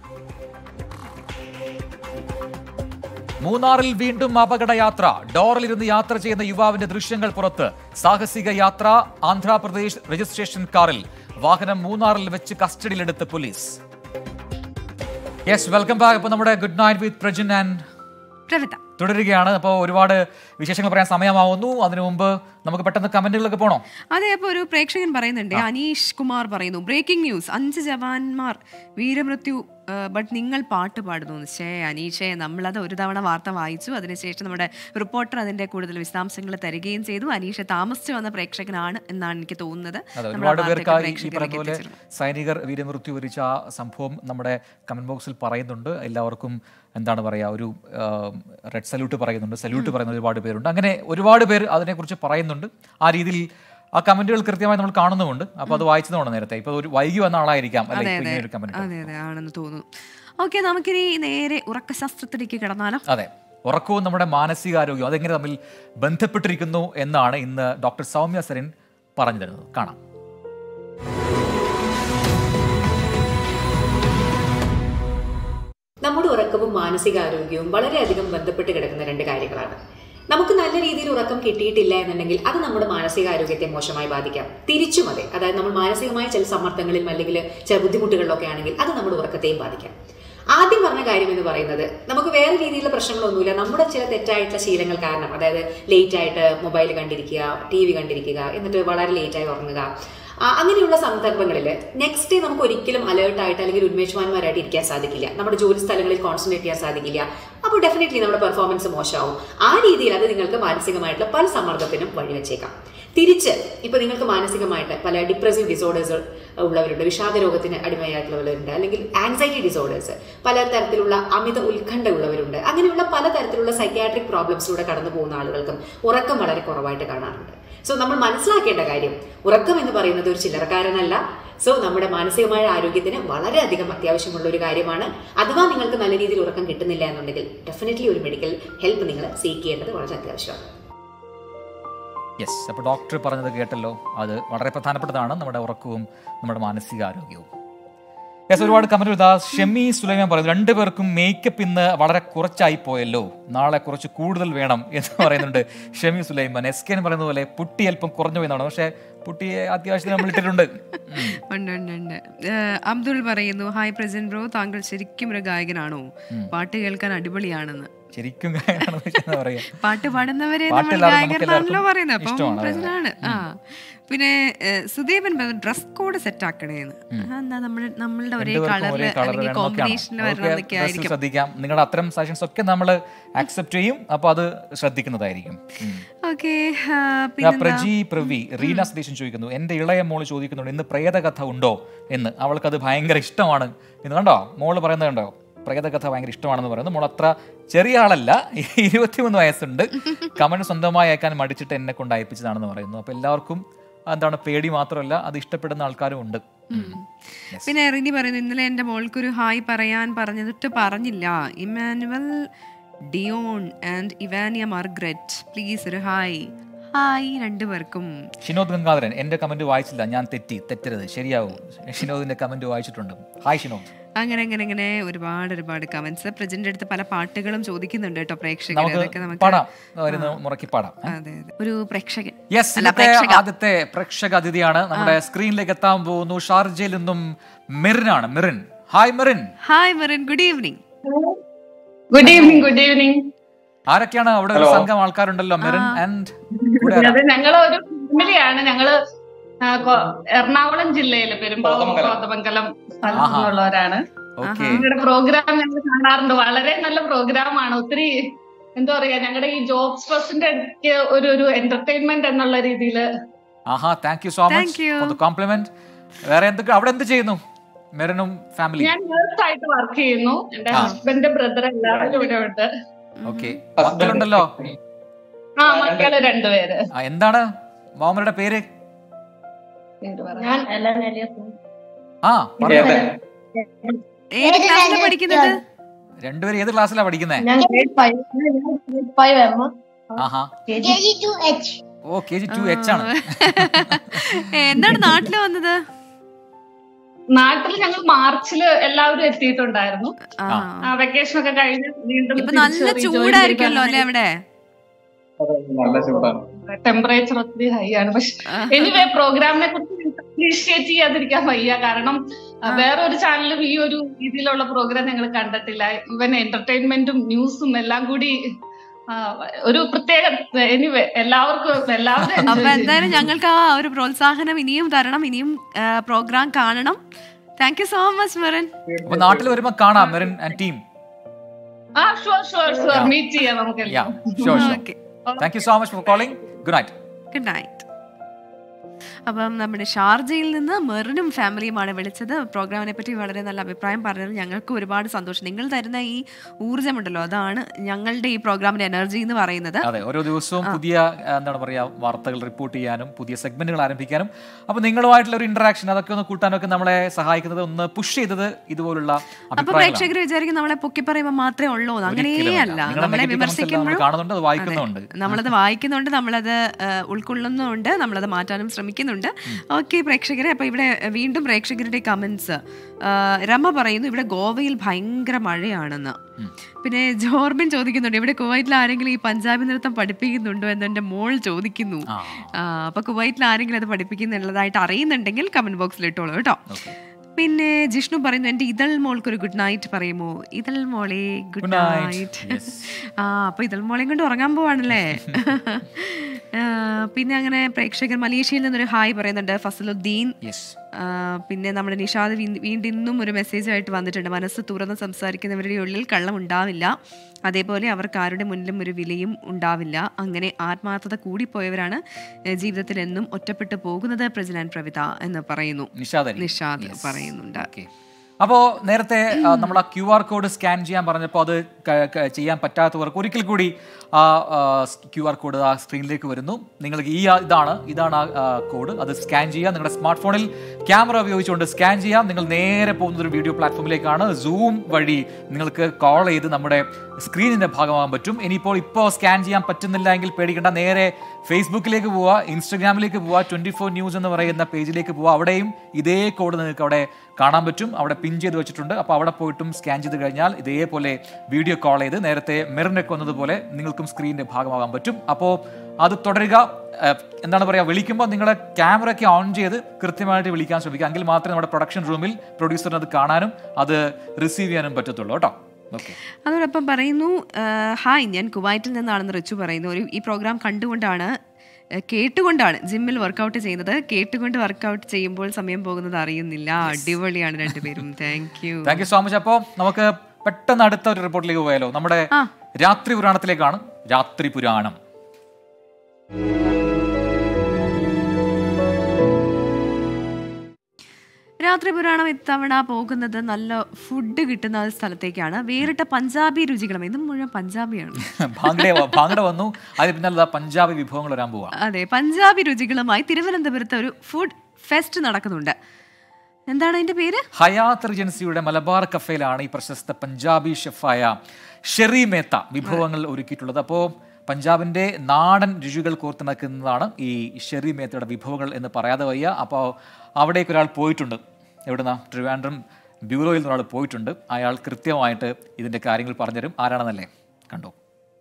മൂന്നാറിൽ വീണ്ടും അപകടയാത്ര ഡോറിലിരുന്ന് യാത്ര ചെയ്യുന്ന യുവാവിന്റെ ദൃശ്യങ്ങൾ പുറത്ത് സാഹസിക യാത്ര ആന്ധ്രാപ്രദേശ് രജിസ്ട്രേഷൻ കാറിൽ വാഹനം മൂന്നാറിൽ വെച്ച് കസ്റ്റഡിയിലെടുത്ത് പോലീസ് യെസ് വെൽക്കം ബാക്ക് അപ്പോൾ നമ്മുടെ good night with Prajin and Pravitha തുടരുകയാണ് അപ്പോൾ ഒരുപാട് വിശേഷങ്ങൾ പറയാൻ സമയമാവുന്നു അതിനു മുമ്പ് നമുക്ക് പെട്ടെന്ന് കമന്റുകളൊക്കെ പോണോ അതെ അപ്പൊ ഒരു പ്രേക്ഷകൻ പറയുന്നുണ്ട് അനീഷ് കുമാർ പറയുന്നു ബ്രേക്കിംഗ് ന്യൂസ് അഞ്ച് ജവാന്മാർ വീരമൃത്യു ബട്ട് നിങ്ങൾ പാട്ട് പാടുന്നു ഷേ അനീഷേ നമ്മളത് ഒരു തവണ വാർത്ത വായിച്ചു അതിനുശേഷം നമ്മുടെ റിപ്പോർട്ടർ അതിന്റെ കൂടുതൽ വിശദാംശങ്ങൾ തരികയും ചെയ്തു അനീഷ് താമസിച്ചു വന്ന പ്രേക്ഷകനാണ് എന്നാണ് എനിക്ക് തോന്നുന്നത് അതെ നമ്മൾ ആ ഒരുപാട് പേർക്ക് വാർത്തയൊക്കെ ഈ പ്രേക്ഷകരിലേക്ക് പറഞ്ഞ പോലെ എത്തിച്ചിരുന്നു. സൈനികർ വീരമൃത്യു വരിച്ച ആ സംഭവം നമ്മുടെ കമന്റ് ബോക്സിൽ പറയുന്നുണ്ട് എല്ലാവർക്കും എന്താണ് പറയുക ഒരു റെഡ് സല്യൂട്ട് പറയുന്നുണ്ട് സല്യൂട്ട് പറയുന്ന ഒരുപാട് പേരുണ്ട് അങ്ങനെ ഒരുപാട് പേര് അതിനെക്കുറിച്ച് പറയുന്നുണ്ട് ആ രീതിയിൽ ആ കമന്റുകൾ കൃത്യമായി നമ്മൾ കാണുന്നുമുണ്ട് അപ്പോൾ അത് വായിച്ചതുകൊണ്ട് നേരത്തെ ഇപ്പോൾ ഒരു വൈകി വന്ന ആളായിരിക്കാം അല്ലെ അതെ ഇപ്പോൾ അതെ ഇങ്ങനെ ഒരു കമന്റ് അതെ അതെ ആണെന്ന് തോന്നുന്നു ഓക്കെ നമുക്കിനി നേരെ ഉറക്കശാസ്ത്രത്തിലേക്ക് കിടന്നാലോ അതെ ഉറക്കവും നമ്മുടെ മാനസികാരോഗ്യവും അതെങ്ങനെ തമ്മിൽ ബന്ധപ്പെട്ടിരിക്കുന്നു എന്നാണ് ഇന്ന് ഡോക്ടർ സൗമ്യ സരിൻ പറഞ്ഞു തരുന്നത് കാണാം നമ്മുടെ ഉറക്കവും മാനസികാരോഗ്യവും വളരെയധികം ബന്ധപ്പെട്ട് കിടക്കുന്ന രണ്ട് കാര്യങ്ങളാണ് നമുക്ക് നല്ല രീതിയിൽ ഉറക്കം കിട്ടിയിട്ടില്ല എന്നുണ്ടെങ്കിൽ അത് നമ്മുടെ മാനസികാരോഗ്യത്തെ മോശമായി ബാധിക്കാം തിരിച്ചും അതെ അതായത് നമ്മൾ മാനസികമായ ചില സമ്മർദ്ദങ്ങളിലും അല്ലെങ്കിൽ ചില ബുദ്ധിമുട്ടുകളിലൊക്കെ ആണെങ്കിൽ അത് നമ്മുടെ ഉറക്കത്തെയും ബാധിക്കാം ആദ്യം പറഞ്ഞ കാര്യം എന്ന് പറയുന്നത് നമുക്ക് വേറെ രീതിയിലുള്ള പ്രശ്നങ്ങളൊന്നുമില്ല നമ്മുടെ ചില തെറ്റായിട്ടുള്ള ശീലങ്ങൾ കാരണം അതായത് ലേറ്റ് ആയിട്ട് മൊബൈൽ കണ്ടിരിക്കുക ടി വി കണ്ടിരിക്കുക എന്നിട്ട് വളരെ ലേറ്റായി ഉറങ്ങുക ആ, അങ്ങനെയുള്ള സന്ദർഭങ്ങളിൽ നെക്സ്റ്റ് ഡേ നമുക്ക് ഒരിക്കലും അലേർട്ട് ആയിട്ട് അല്ലെങ്കിൽ ഉന്മേഷവാന്മാരായിട്ട് ഇരിക്കാൻ സാധിക്കില്ല നമ്മുടെ ജോലി സ്ഥലങ്ങളിൽ കോൺസെൻട്രേറ്റ് ചെയ്യാൻ സാധിക്കില്ല അപ്പോൾ ഡെഫിനറ്റ്ലി നമ്മുടെ പെർഫോമൻസ് മോശമാവും ആ രീതിയിൽ അത് നിങ്ങൾക്ക് മാനസികമായിട്ടുള്ള പല സമ്മർദ്ദത്തിനും വഴിവെച്ചേക്കാം തിരിച്ച് ഇപ്പൊ നിങ്ങൾക്ക് മാനസികമായിട്ട് പല ഡിപ്രസീവ് ഡിസോർഡേഴ്സ് ഉള്ളവരുണ്ട് വിഷാദ രോഗത്തിന് അടിമയായിട്ടുള്ളവരുണ്ട് അല്ലെങ്കിൽ ആൻസൈറ്റി ഡിസോർഡേഴ്സ് പല തരത്തിലുള്ള അമിത ഉത്കണ്ഠ ഉള്ളവരുണ്ട് അങ്ങനെയുള്ള പല തരത്തിലുള്ള സൈക്യാട്രിക് പ്രോബ്ലംസിലൂടെ കടന്നു പോകുന്ന ആളുകൾക്കും ഉറക്കം വളരെ കുറവായിട്ട് കാണാറുണ്ട് സോ നമ്മൾ മനസ്സിലാക്കേണ്ട കാര്യം ഉറക്കം എന്ന് പറയുന്നത് ഒരു ചില്ലറക്കാരനല്ല സോ നമ്മുടെ മാനസികമായ ആരോഗ്യത്തിന് വളരെയധികം അത്യാവശ്യമുള്ള ഒരു കാര്യമാണ് അഥവാ നിങ്ങൾക്ക് നല്ല രീതിയിൽ ഉറക്കം കിട്ടുന്നില്ല എന്നുണ്ടെങ്കിൽ ഡെഫിനറ്റ്ലി ഒരു മെഡിക്കൽ ഹെൽപ്പ് നിങ്ങൾ സീക്ക് ചെയ്യേണ്ടത് വളരെ അത്യാവശ്യമാണ് യെസ് അപ്പോൾ ഡോക്ടർ പറഞ്ഞത് കേട്ടല്ലോ അത് വളരെ പ്രധാനപ്പെട്ടതാണ് നമ്മുടെ ഉറക്കവും നമ്മുടെ മാനസികാരോഗ്യവും യെസ് ഒരുപാട് കമന്റ് ഇതാ ഷെമി സുലൈമാൻ പറയുന്നു രണ്ടുപേർക്കും മേക്കപ്പ് ഇന്ന് വളരെ കുറച്ചായി പോയല്ലോ നാളെ കുറച്ച് കൂടുതൽ വേണം എന്ന് പറയുന്നുണ്ട് ഷെമി സുലൈമാൻ എസ് കെ എന്ന് പറയുന്ന പോലെ പുട്ടി അല്പം കുറഞ്ഞു പോയെന്നാണ് പക്ഷേ പുട്ടിയെ അത്യാവശ്യം നമ്മൾ ഇട്ടിട്ടുണ്ട് ഉം. ഉണ്ട് ഉണ്ട് ഉണ്ട് ഏഹ് അബ്ദുൾ പറയുന്നു ഹായ് പ്രസന്റ് ബ്രോ താങ്കൾ ശരിക്കും ഒരു ഗായകനാണോ പാട്ട് കേൾക്കാൻ അടിപൊളിയാണെന്ന് ശരിക്കും ഗായകനാണെന്ന് വെച്ചാൽ എന്താ പറയാ പാട്ട് പാടുന്നവരെ പാട്ട് നമ്മൾ എല്ലാവർക്കും നമുക്ക് ഗായകനാണല്ലോ എല്ലാവർക്കും പറയുന്നത് അപ്പം ഇഷ്ടമാണ്, അതെ, അതെ. പ്രശ്നമാണ് ആ പിന്നെ ഏഹ്, സുദീപൻ ഡ്രസ് കോഡ് സെറ്റ് ആക്കണേന്ന് എന്താ നമ്മൾ നമ്മളുടെ ഒരേ രണ്ടുപേർക്കും കളറിൽ ഒരേ കളർ അല്ലെങ്കിൽ കോമ്പിനേഷനിൽ വരണമെന്നൊക്കെ ആയിരിക്കും ശ്രദ്ധിക്കാം നിങ്ങളുടെ അത്തരം സജഷൻസ് ഒക്കെ നമ്മൾ ആക്സെപ്റ്റ് ചെയ്യും അപ്പൊ അത് ശ്രദ്ധിക്കുന്നതായിരിക്കും ഉം. ഓക്കെ ആ, പിന്നെ പ്രജി പ്രവി റീന സതീശൻ ചോദിക്കുന്നു എന്റെ ഇളയ മോള് ചോദിക്കുന്നുണ്ട് ഇന്ന് പ്രേതകഥ ഉണ്ടോ എന്ന് അവൾക്കത് ഭയങ്കര ഇഷ്ടമാണ് എന്ന് കണ്ടോ മോള് പറയുന്നത് കണ്ടോ പ്രേതകഥ ഭയങ്കര ഇഷ്ടമാണെന്ന് പറയുന്നു മോൾ അത്ര ചെറിയ ആളല്ല ഇരുപത്തിമൂന്ന് വയസ്സുണ്ട് കമന്റ് സ്വന്തമായി അയക്കാൻ മടിച്ചിട്ട് എന്നെ കൊണ്ട് അയപ്പിച്ചതാണെന്ന് പറയുന്നു അപ്പൊ എല്ലാവർക്കും എന്താണ് പേടി മാത്രമല്ല അത് ഇഷ്ടപ്പെടുന്ന ആൾക്കാരും ഉണ്ട് ഉം. Yes. പിന്നെ റിനി പറയുന്നു ഇന്നലെ എൻ്റെ മോൾക്കൊരു ഹായ് പറയാൻ പറഞ്ഞതിട്ട് പറഞ്ഞില്ല Emmanuel Dion and Ivania Margaret please ഒരു ഹായ് ഹായ് രണ്ടുപേർക്കും ഷിനോദ് ഗംഗാധരൻ എന്റെ കമന്റ് വായിച്ചില്ല ഞാൻ തെറ്റി തെറ്റരുത് ശരിയാവും ഷിനോദിന്റെ കമന്റ് വായിച്ചിട്ടുണ്ട് ഹായ് ഷിനോദ് അങ്ങനെ അങ്ങനെ അങ്ങനെ ഒരുപാട് ഒരുപാട് കമന്റ്സ് പ്രജന്റെ അടുത്ത് പല പാട്ടുകളും ചോദിക്കുന്നുണ്ട് കേട്ടോ പ്രേക്ഷകർ നമുക്ക് അതൊക്കെ നമുക്ക് പാടാം വരുന്ന മുറക്കി പാടാം അതെ അതെ ഒരു പ്രേക്ഷകൻ യെസ് അല്ല, ഇന്നത്തെ പ്രേക്ഷക. ആദ്യത്തെ പ്രേക്ഷക അതിഥിയാണ് നമ്മുടെ സ്ക്രീനിലേക്ക് എത്താൻ പോകുന്നു ഷാർജയിൽ നിന്നും മിറിനാണ് Merin hi Merin hi Merin good evening good evening good evening ആരൊക്കെയാണ് അവിടെ ഒരു സംഘം ആൾക്കാരുണ്ടല്ലോ മിറിൻ ആൻഡ് അത് ഞങ്ങള് ഒരു ഫാമിലിയാണ് ഞങ്ങള് ആ, കൊ- എറണാകുളം ജില്ലയിലെ പെരുമ്പാവൂർ കോതമംഗലം സ്ഥലത്ത് നിന്നുള്ളവരാണ് ഓക്കെ നിങ്ങളുടെ പ്രോഗ്രാം ഞങ്ങൾ കാണാറുണ്ട് വളരെ നല്ല പ്രോഗ്രാമാണ് ഒത്തിരി എന്താ പറയാ ഞങ്ങളുടെ ഈ ജോബ് സ്ട്രെസിന്റെ ഇടയ്ക്ക് ഒരു ഒരു എന്റർടൈൻമെന്റ് എന്നുള്ള രീതിയിൽ ആഹാ thank you so Thank much you. For the compliment വേറെ എന്തൊക്കെ അവിടെ എന്ത് ചെയ്യുന്നു മിറിനും ഫാമിലി ഞാൻ നേഴ്സ് ആയിട്ട് വർക്ക് ചെയ്യുന്നു എന്റെ ആ. ഹസ്ബൻഡ് ബ്രദർ എല്ലാവരും ഇവിടെ ഉണ്ട് ഓക്കെ മക്കളുണ്ടല്ലോ ആ മക്കള് രണ്ടുപേര് ആ, എന്താണ് മോമരുടെ പേര് ഞാൻ ആ പറയൂ ഏത് ക്ലാസ്സിലാണ് പഠിക്കുന്നത് രണ്ടുപേരും ഏത് ക്ലാസ്സിലാണ് പഠിക്കുന്നത് ഞാൻ ഗ്രേഡ് ഫൈവ് ഗ്രേഡ് ഫൈവ് ആയിരുന്നു ആഹാ okay G two H ആണ് ഏ, എന്താണ് നാട്ടില് വന്നത് നാട്ടിൽ ഞങ്ങൾ മാർച്ചില് എല്ലാവരും എത്തിയിട്ടുണ്ടായിരുന്നു ആ. വെക്കേഷൻ ഒക്കെ കഴിഞ്ഞ് വീണ്ടും ഇപ്പൊ നല്ല ചൂടായിരിക്കുമല്ലോ അല്ലെ അവിടെ ടെമ്പറേച്ചർ ഒത്തിരി ഹൈ ആണ് പക്ഷെ എനിവേ പ്രോഗ്രാമിനെ കുറിച്ച് അപ്രീഷിയേറ്റ് ചെയ്യാതിരിക്കാൻ വയ്യ കാരണം ആ, വേറെ ഒരു ചാനലും ഈ ഒരു രീതിയിലുള്ള പ്രോഗ്രാം ഞങ്ങൾ കണ്ടിട്ടില്ല ഇവൻ എന്റർടൈൻമെന്റും ന്യൂസും എല്ലാം കൂടി ആ, ഒരു പ്രത്യേക എനിവേ എല്ലാവർക്കും എല്ലാവരും enjoy അപ്പൊ ചെയ്തു. എന്തായാലും ഞങ്ങൾക്ക് ആ ഒരു പ്രോത്സാഹനം ഇനിയും തരണം ഇനിയും പ്രോഗ്രാം കാണണം thank you so much Merin അപ്പൊ നാട്ടിൽ വരുമ്പോ കാണാം മെറിൻ ആൻഡ് ടീം ആ sure sure sure Yeah. Meet ചെയ്യാം നമുക്ക് yeah sure sure thank you so much for calling good night good night അപ്പം നമ്മുടെ ഷാർജയിൽ നിന്ന് മെറിനും ഫാമിലിയുമാണ് വിളിച്ചത് പ്രോഗ്രാമിനെ പറ്റി വളരെ നല്ല അഭിപ്രായം പറഞ്ഞത് ഞങ്ങൾക്ക് ഒരുപാട് സന്തോഷം നിങ്ങൾ തരുന്ന ഈ ഊർജ്ജമുണ്ടല്ലോ അതാണ് ഞങ്ങളുടെ ഈ പ്രോഗ്രാമിന്റെ എനർജി എന്ന് പറയുന്നത് അതെ ഓരോ ദിവസവും പുതിയ ആ, എന്താണ് പറയാ വാർത്തകൾ റിപ്പോർട്ട് ചെയ്യാനും പുതിയ സെഗ്മെന്റുകൾ ആരംഭിക്കാനും അപ്പൊ നിങ്ങളുമായിട്ടുള്ള ഒരു ഇന്ററാക്ഷൻ അതൊക്കെ ഒന്ന് കൂട്ടാനൊക്കെ നമ്മളെ സഹായിക്കുന്നത് ഒന്ന് പുഷ് ചെയ്തത് ഇതുപോലുള്ള അപ്പൊ അഭിപ്രായങ്ങളാണ് പ്രേക്ഷകർ വിചാരിക്കും നമ്മളെ പൊക്കി പറയുമ്പോൾ മാത്രമേ ഉള്ളൂ എന്ന്. ഒരിക്കലുമല്ല. അങ്ങനെയല്ല നിങ്ങളുടെ നമ്മളെ negative comments എല്ലാം നമ്മൾ വിമർശിക്കുമ്പോഴും കാണുന്നുണ്ട് അത് വായിക്കുന്നുണ്ട് നമ്മളത് വായിക്കുന്നുണ്ട് നമ്മളത് ആ, ഉൾക്കൊള്ളുന്നുണ്ട് നമ്മളത് മാറ്റാനും ശ്രമിക്കുന്നുണ്ട് ഓക്കെ പ്രേക്ഷകരെ അപ്പൊ ഇവിടെ വീണ്ടും പ്രേക്ഷകരുടെ കമന്റ്സ് രമ പറയുന്നു ഇവിടെ ഗോവയിൽ ഭയങ്കര മഴയാണെന്ന് പിന്നെ ജോർബിൻ ചോദിക്കുന്നുണ്ട് ഇവിടെ കുവൈറ്റിൽ ആരെങ്കിലും ഈ പഞ്ചാബി നൃത്തം പഠിപ്പിക്കുന്നുണ്ടോ എന്ന് എന്റെ മോൾ ചോദിക്കുന്നു ആ, അപ്പൊ കുവൈറ്റിൽ ആരെങ്കിലും അത് പഠിപ്പിക്കുന്നുള്ളതായിട്ട് അറിയുന്നുണ്ടെങ്കിൽ കമന്റ് ബോക്സിൽ ഇട്ടോളൂ കേട്ടോ പിന്നെ ജിഷ്ണു പറയുന്നു എന്റെ ഇതൾ മോൾക്ക് ഒരു ഗുഡ് നൈറ്റ് പറയുമോ ഇതൾ മോളെ ഗുഡ് Good night. നൈറ്റ് ആ അപ്പൊ ഇതൾ മോളെയും കൊണ്ട് ഉറങ്ങാൻ പോവാണല്ലേ ആ, പിന്നെ അങ്ങനെ പ്രേക്ഷകർ മലേഷ്യയിൽ നിന്നൊരു ഹായ് പറയുന്നുണ്ട് ഫസലുദ്ദീൻ ആ, പിന്നെ നമ്മുടെ നിഷാദ് വീ- വീണ്ടും ഇന്നും ഒരു മെസ്സേജ് ആയിട്ട് വന്നിട്ടുണ്ട് മനസ്സ് തുറന്ന് സംസാരിക്കുന്നവരുടെ ഉള്ളിൽ കള്ളം ഉണ്ടാവില്ല അതേപോലെ അവർക്ക് ആരുടെ മുന്നിലും ഒരു വിലയും ഉണ്ടാവില്ല അങ്ങനെ ആത്മാർത്ഥത കൂടിപ്പോയവരാണ് ഏ, ജീവിതത്തിൽ എന്നും ഒറ്റപ്പെട്ടു പോകുന്നത് പ്രജനാൻ പ്രവിത എന്ന് പറയുന്നു നിഷാദ് അലി. നിഷാദ് പറയുന്നുണ്ട് അപ്പോൾ നേരത്തെ ആ, നമ്മൾ ആ ക്യു ആർ കോഡ് സ്കാൻ ചെയ്യാൻ പറഞ്ഞപ്പോൾ അത് ക- ക- ചെയ്യാൻ പറ്റാത്തവർക്ക് ഒരിക്കൽ കൂടി ആ ക്യു ആർ കോഡ് ആ സ്ക്രീനിലേക്ക് വരുന്നു നിങ്ങൾക്ക് ഈ ആ- ഇതാണ് ഇതാണ് ആ കോഡ് അത് സ്കാൻ ചെയ്യുക നിങ്ങളുടെ സ്മാർട്ട് ഫോണിൽ ക്യാമറ ഉപയോഗിച്ചുകൊണ്ട് സ്കാൻ ചെയ്യാം നിങ്ങൾ നേരെ പോകുന്നത് ഒരു വീഡിയോ പ്ലാറ്റ്ഫോമിലേക്കാണ് സൂം വഴി നിങ്ങൾക്ക് കോൾ ചെയ്ത് നമ്മുടെ സ്ക്രീനിന്റെ ഭാഗമാകാൻ പറ്റും ഇനിയിപ്പോൾ ഇപ്പോൾ സ്കാൻ ചെയ്യാൻ പറ്റുന്നില്ല എങ്കിൽ പേടിക്കേണ്ട നേരെ ഫേസ്ബുക്കിലേക്ക് പോവുക ഇൻസ്റ്റഗ്രാമിലേക്ക് പോവുക ട്വന്റി ഫോർ ന്യൂസ് എന്ന് പറയുന്ന പേജിലേക്ക് പോവുക അവിടെയും ഇതേ കോഡ് നിങ്ങൾക്ക് അവിടെ കാണാൻ പറ്റും അവിടെ പിൻ ചെയ്ത് വെച്ചിട്ടുണ്ട് അപ്പോൾ അവിടെ പോയിട്ടും സ്കാൻ ചെയ്ത് കഴിഞ്ഞാൽ ഇതേപോലെ വീഡിയോ കോൾ ചെയ്ത് നേരത്തെ മെറിനൊക്കെ വന്നതുപോലെ നിങ്ങൾക്കും സ്ക്രീനിന്റെ ഭാഗമാകാൻ പറ്റും അപ്പോൾ അത് തുടരുക ഏഹ്, എന്താണ് പറയുക വിളിക്കുമ്പോൾ നിങ്ങളുടെ ക്യാമറ ഒക്കെ ഓൺ ചെയ്ത് കൃത്യമായിട്ട് വിളിക്കാൻ ശ്രമിക്കുക എങ്കിൽ മാത്രമേ നമ്മുടെ പ്രൊഡക്ഷൻ റൂമിൽ പ്രൊഡ്യൂസറിന് അത് കാണാനും അത് റിസീവ് ചെയ്യാനും പറ്റത്തുള്ളൂ കേട്ടോ ഓക്കെ അതോടൊപ്പം പറയുന്നു ആ, ഹായ് ഞാൻ കുവൈറ്റിൽ നിന്നാണെന്ന് റിച്ചു പറയുന്നു ഒരു ഈ പ്രോഗ്രാം കണ്ടുകൊണ്ടാണ് ആ, കേട്ടുകൊണ്ടാണ് ജിമ്മിൽ വർക്കൗട്ട് ചെയ്യുന്നത് കേട്ടുകൊണ്ട് വർക്കൗട്ട് ചെയ്യുമ്പോൾ സമയം പോകുന്നത് അറിയുന്നില്ല അടിപൊളിയാണ് രണ്ടുപേരും thank you thank you so much അപ്പോൾ നമുക്ക് പെട്ടെന്ന് അടുത്ത ഒരു റിപ്പോർട്ടിലേക്ക് പോയാലോ നമ്മുടെ രാത്രി പുരാണത്തിലേക്കാണ് രാത്രി പുരാണം രാത്രി പുരാണം ഇത്തവണ പോകുന്നത് നല്ല ഫുഡ് കിട്ടുന്ന ഒരു സ്ഥലത്തേക്കാണ് വേറിട്ട പഞ്ചാബി രുചികളും ഇതും മുഴുവൻ പഞ്ചാബിയാണ് ഭാംഗഡ ഭാംഗഡ വന്നു അതിന് പിന്നാലെ പഞ്ചാബി വിഭവങ്ങൾ വരാൻ പോവാ അതെ പഞ്ചാബി രുചികളുമായി തിരുവനന്തപുരത്ത് ഒരു ഫുഡ് ഫെസ്റ്റ് നടക്കുന്നുണ്ട് എന്താണ് അതിന്റെ പേര് ഹയാത്ത് റിജൻസിയുടെ മലബാർ കഫേയിലാണ് ഈ പ്രശസ്ത പഞ്ചാബി ഷെഫായ ഷെറി മേത്ത വിഭവങ്ങൾ ഒരുക്കിയിട്ടുള്ളത് അപ്പോൾ പഞ്ചാബിന്റെ നാടൻ രുചികൾ കോർത്തിണക്കുന്നതാണ് ഈ ഷെറി മേത്തയുടെ വിഭവങ്ങൾ എന്ന് പറയാതെ വയ്യ അപ്പോൾ അവിടേക്ക് ഒരാൾ പോയിട്ടുണ്ട് എവിടുന്ന ട്രിവാൻഡ്രം ബ്യൂറോയിൽ നിന്ന് ഒരാൾ പോയിട്ടുണ്ട് അയാൾ കൃത്യമായിട്ട് ഇതിന്റെ കാര്യങ്ങൾ പറഞ്ഞുതരും ആരാണെന്നല്ലേ കണ്ടോ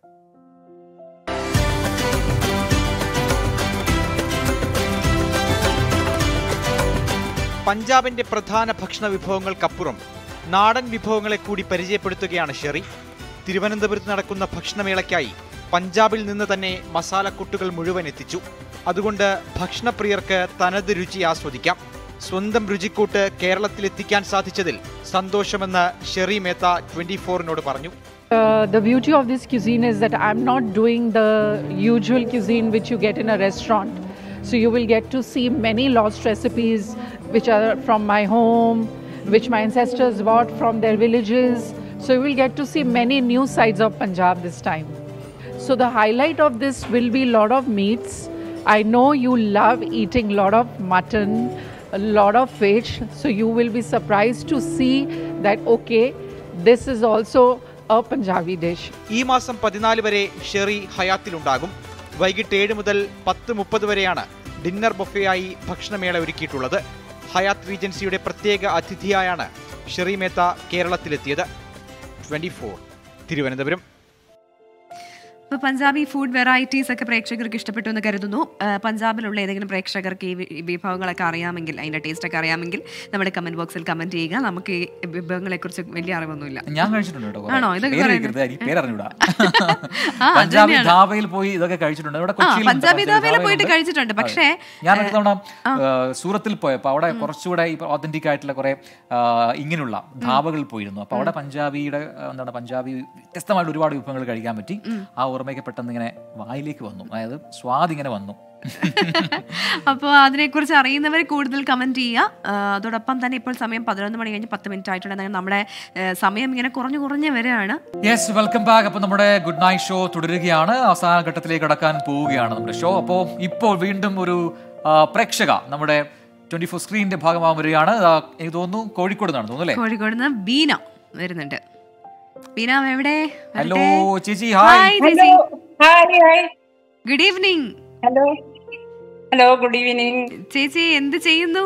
പഞ്ചാബിന്റെ പ്രധാന ഭക്ഷണ വിഭവങ്ങൾക്കപ്പുറം നാടൻ വിഭവങ്ങളെ കൂടി പരിചയപ്പെടുത്തുകയാണ് ഷെറി തിരുവനന്തപുരത്ത് നടക്കുന്ന ഭക്ഷണമേളയ്ക്കായി പഞ്ചാബിൽ നിന്ന് തന്നെ മസാലക്കൂട്ടുകൾ മുഴുവൻ എത്തിച്ചു അതുകൊണ്ട് ഭക്ഷണപ്രിയർക്ക് തനത് രുചി ആസ്വദിക്കാം സ്വന്തം രുചിക്കൂട്ട് കേരളത്തിൽ എത്തിക്കാൻ സാധിച്ചതിൽ സന്തോഷമെന്ന് ഷെറി മേത്ത ട്വന്റി ഫോറിനോട് പറഞ്ഞു Uh, the beauty of this cuisine is that I'm not doing the usual cuisine which you get in a restaurant. So you will get to see many lost recipes which are from my home, which my ancestors brought from their villages. So you will get to see many new sides of Punjab this time. So the highlight of this will be a lot of meats. I know you love eating a lot of mutton, a lot of fish. So you will be surprised to see that okay, this is also a Punjabi dish. ഈ മാസം പതിനാല് വരെ ഷെറി ഹയാത്തിലുണ്ടാകും വൈകിട്ട് ഏഴ് മുതൽ പത്ത് മുപ്പത് വരെയാണ് ഡിന്നർ ബൊഫയായി ഭക്ഷണമേള ഒരുക്കിയിട്ടുള്ളത് ഹയാത്ത് റീജൻസിയുടെ പ്രത്യേക അതിഥിയായാണ് ഷെറി മേത്ത കേരളത്തിലെത്തിയത് ട്വന്റി ഫോർ തിരുവനന്തപുരം ഇപ്പൊ പഞ്ചാബി ഫുഡ് വെറൈറ്റീസ് ഒക്കെ പ്രേക്ഷകർക്ക് ഇഷ്ടപ്പെട്ടു എന്ന് കരുതുന്നു ആ, പഞ്ചാബിലുള്ള ഏതെങ്കിലും പ്രേക്ഷകർക്ക് ഈ വി- ഈ വിഭവങ്ങളൊക്കെ അറിയാമെങ്കിൽ അതിന്റെ ടേസ്റ്റ് ഒക്കെ അറിയാമെങ്കിൽ നമ്മുടെ കമന്റ് ബോക്സിൽ കമന്റ് ചെയ്യുക നമുക്ക് ഈ വിഭവങ്ങളെ കുറിച്ച് വലിയ അറിവൊന്നുമില്ല ഞാൻ കഴിച്ചിട്ടുണ്ട് കേട്ടോ കുറെ. ആണോ? ഇതൊക്കെ പേര് പറയുന്നത്? കേൾക്കരുത്, എനിക്ക് പേരറിഞ്ഞൂടാ ആ, അത് പഞ്ചാബി തന്നെയാണ്. ധാബയിൽ പോയി ഇതൊക്കെ കഴിച്ചിട്ടുണ്ട് ഇവിടെ ആ, കൊച്ചിയിലുണ്ട് പഞ്ചാബി ധാബയിൽ ധാബയിലുണ്ട്. പോയിട്ട് കഴിച്ചിട്ടുണ്ട് അതെ. പക്ഷേ ഞാൻ ഒരു തവണ ഏഹ്, സൂറത്തിൽ പോയപ്പോൾ അവിടെ കുറച്ചുകൂടെ ഓതന്റിക് ആയിട്ടുള്ള കുറെ ആഹ്, ഇങ്ങനെയുള്ള ധാബകൾ പോയിരുന്നു അപ്പൊ അവിടെ പഞ്ചാബിയുടെ ആഹ്, എന്താണ് പഞ്ചാബി വ്യത്യസ്തമായിട്ട് ഒരുപാട് വിഭവങ്ങൾ കഴിക്കാൻ പറ്റി ആ ഓർമ്മയ്ക്ക് പെട്ടെന്ന് ഇങ്ങനെ വായിലേക്ക് വന്നു അതായത് സ്വാദ് ഇങ്ങനെ വന്നു അപ്പോൾ അതിനെക്കുറിച്ച് അറിയുന്നവർ കൂടുതൽ കമന്റ് ചെയ്യുക ആ, അതോടൊപ്പം തന്നെ ഇപ്പോൾ സമയം പതിനൊന്ന് മണി കഴിഞ്ഞ് പത്ത് മിനിറ്റ് ആയിട്ടുണ്ട് എന്നാൽ നമ്മുടെ ഏ, സമയം ഇങ്ങനെ കുറഞ്ഞു കുറഞ്ഞു വരികയാണ് യെസ് വെൽക്കം ബാക്ക് അപ്പോൾ നമ്മുടെ ഗുഡ് നൈറ്റ് ഷോ തുടരുകയാണ് അവസാന ഘട്ടത്തിലേക്ക് കടക്കാൻ പോവുകയാണ് നമ്മുടെ ഷോ അപ്പോൾ ഇപ്പോൾ വീണ്ടും ഒരു ആ, പ്രേക്ഷക നമ്മുടെ ട്വന്റി ഫോർ സ്ക്രീനിന്റെ ഭാഗമാകാൻ വരികയാണ് ആ, എനിക്ക് തോന്നുന്നു കോഴിക്കോട് നിന്നാണ് തോന്നുന്നു അല്ലേ കോഴിക്കോട് നിന്ന് ബീന വരുന്നുണ്ട് ബീന എവിടെ ഹലോ ചേച്ചി ഹായ് ചേച്ചി hi hi good evening hello hello good evening ചേച്ചി എന്ത് ചെയ്യുന്നു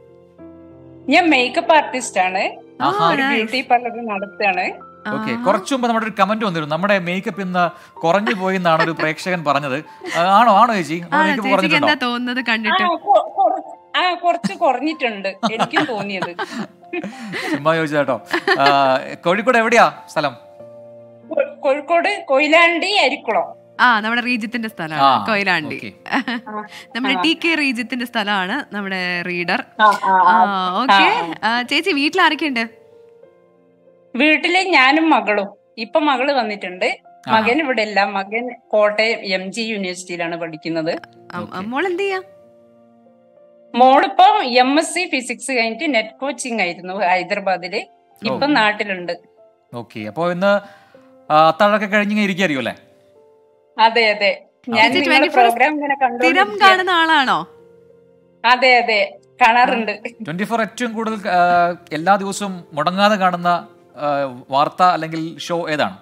ഞാൻ മേക്കപ്പ് ആർട്ടിസ്റ്റ് ആണ് ആഹാ. ഒരു ബ്യൂട്ടി പാർലർ നടത്തുകയാണ് ഓക്കെ കുറച്ചു മുമ്പ് നമ്മുടെ ഒരു കമന്റ് വന്നിരുന്നു നമ്മുടെ മേക്കപ്പ് ഇന്ന് കുറഞ്ഞു പോയി എന്നാണ് ഒരു പ്രേക്ഷകൻ പറഞ്ഞത് ആ, ആണോ ആണോ ചേച്ചി ആ മേക്കപ്പ് ചേച്ചിക്ക് എന്താ കുറഞ്ഞിട്ടുണ്ടോ തോന്നുന്നത് ആ, കണ്ടിട്ട് കൊ- കുറ- ആ കുറച്ച് കുറഞ്ഞിട്ടുണ്ട് എനിക്കും തോന്നിയത് ചുമ്മാ ചോദിച്ചതാട്ടോ ആ, കോഴിക്കോട് എവിടെയാ സ്ഥലം കൊ- കോഴിക്കോട് കൊയിലാണ്ടി അരിക്കുളം ആ നമ്മുടെ റീജിത്തിന്റെ ആ, സ്ഥലമാണ് കൊയിലാണ്ടി ഓക്കേ. നമ്മുടെ ടി കെ റീജിത്തിന്റെ സ്ഥലമാണ് നമ്മുടെ റീഡർ ആ, ആ, ആ. ഓക്കെ ആ, ചേച്ചി വീട്ടിൽ ആരൊക്കെയുണ്ട് വീട്ടില് ഞാനും മകളും ഇപ്പൊ മകള് വന്നിട്ടുണ്ട് മകൻ ഇവിടെ ഇല്ല മകൻ കോട്ടയം എം ജി യൂണിവേഴ്സിറ്റിയിലാണ് പഠിക്കുന്നത് മോൾ എന്ത് ചെയ്യാ മോളിപ്പോ എം എസ് സി ഫിസിക്സ് കഴിഞ്ഞിട്ട് നെറ്റ് കോച്ചിങ് ആയിരുന്നു ഹൈദരാബാദില് ഇപ്പൊ ഓ. നാട്ടിലുണ്ട് ഓക്കെ അപ്പൊ ഇന്ന് ആ, അത്താഴമൊക്കെ കഴിഞ്ഞിങ്ങനെ ഇരിക്കായിരിക്കും അല്ലേ അതെ അതെ ഞാൻ ചേച്ചി നിങ്ങളുടെ 24 പ്രോഗ്രാം ഇങ്ങനെ സ്ഥിരം കണ്ടു കാണുന്ന ആളാണോ അതെ അതെ കാണാറുണ്ട് ട്വന്റി ഫോർ ഏറ്റവും കൂടുതൽ ആ, എല്ലാ ദിവസവും മുടങ്ങാതെ കാണുന്ന ആ, വാർത്ത അല്ലെങ്കിൽ ഷോ ഏതാണ്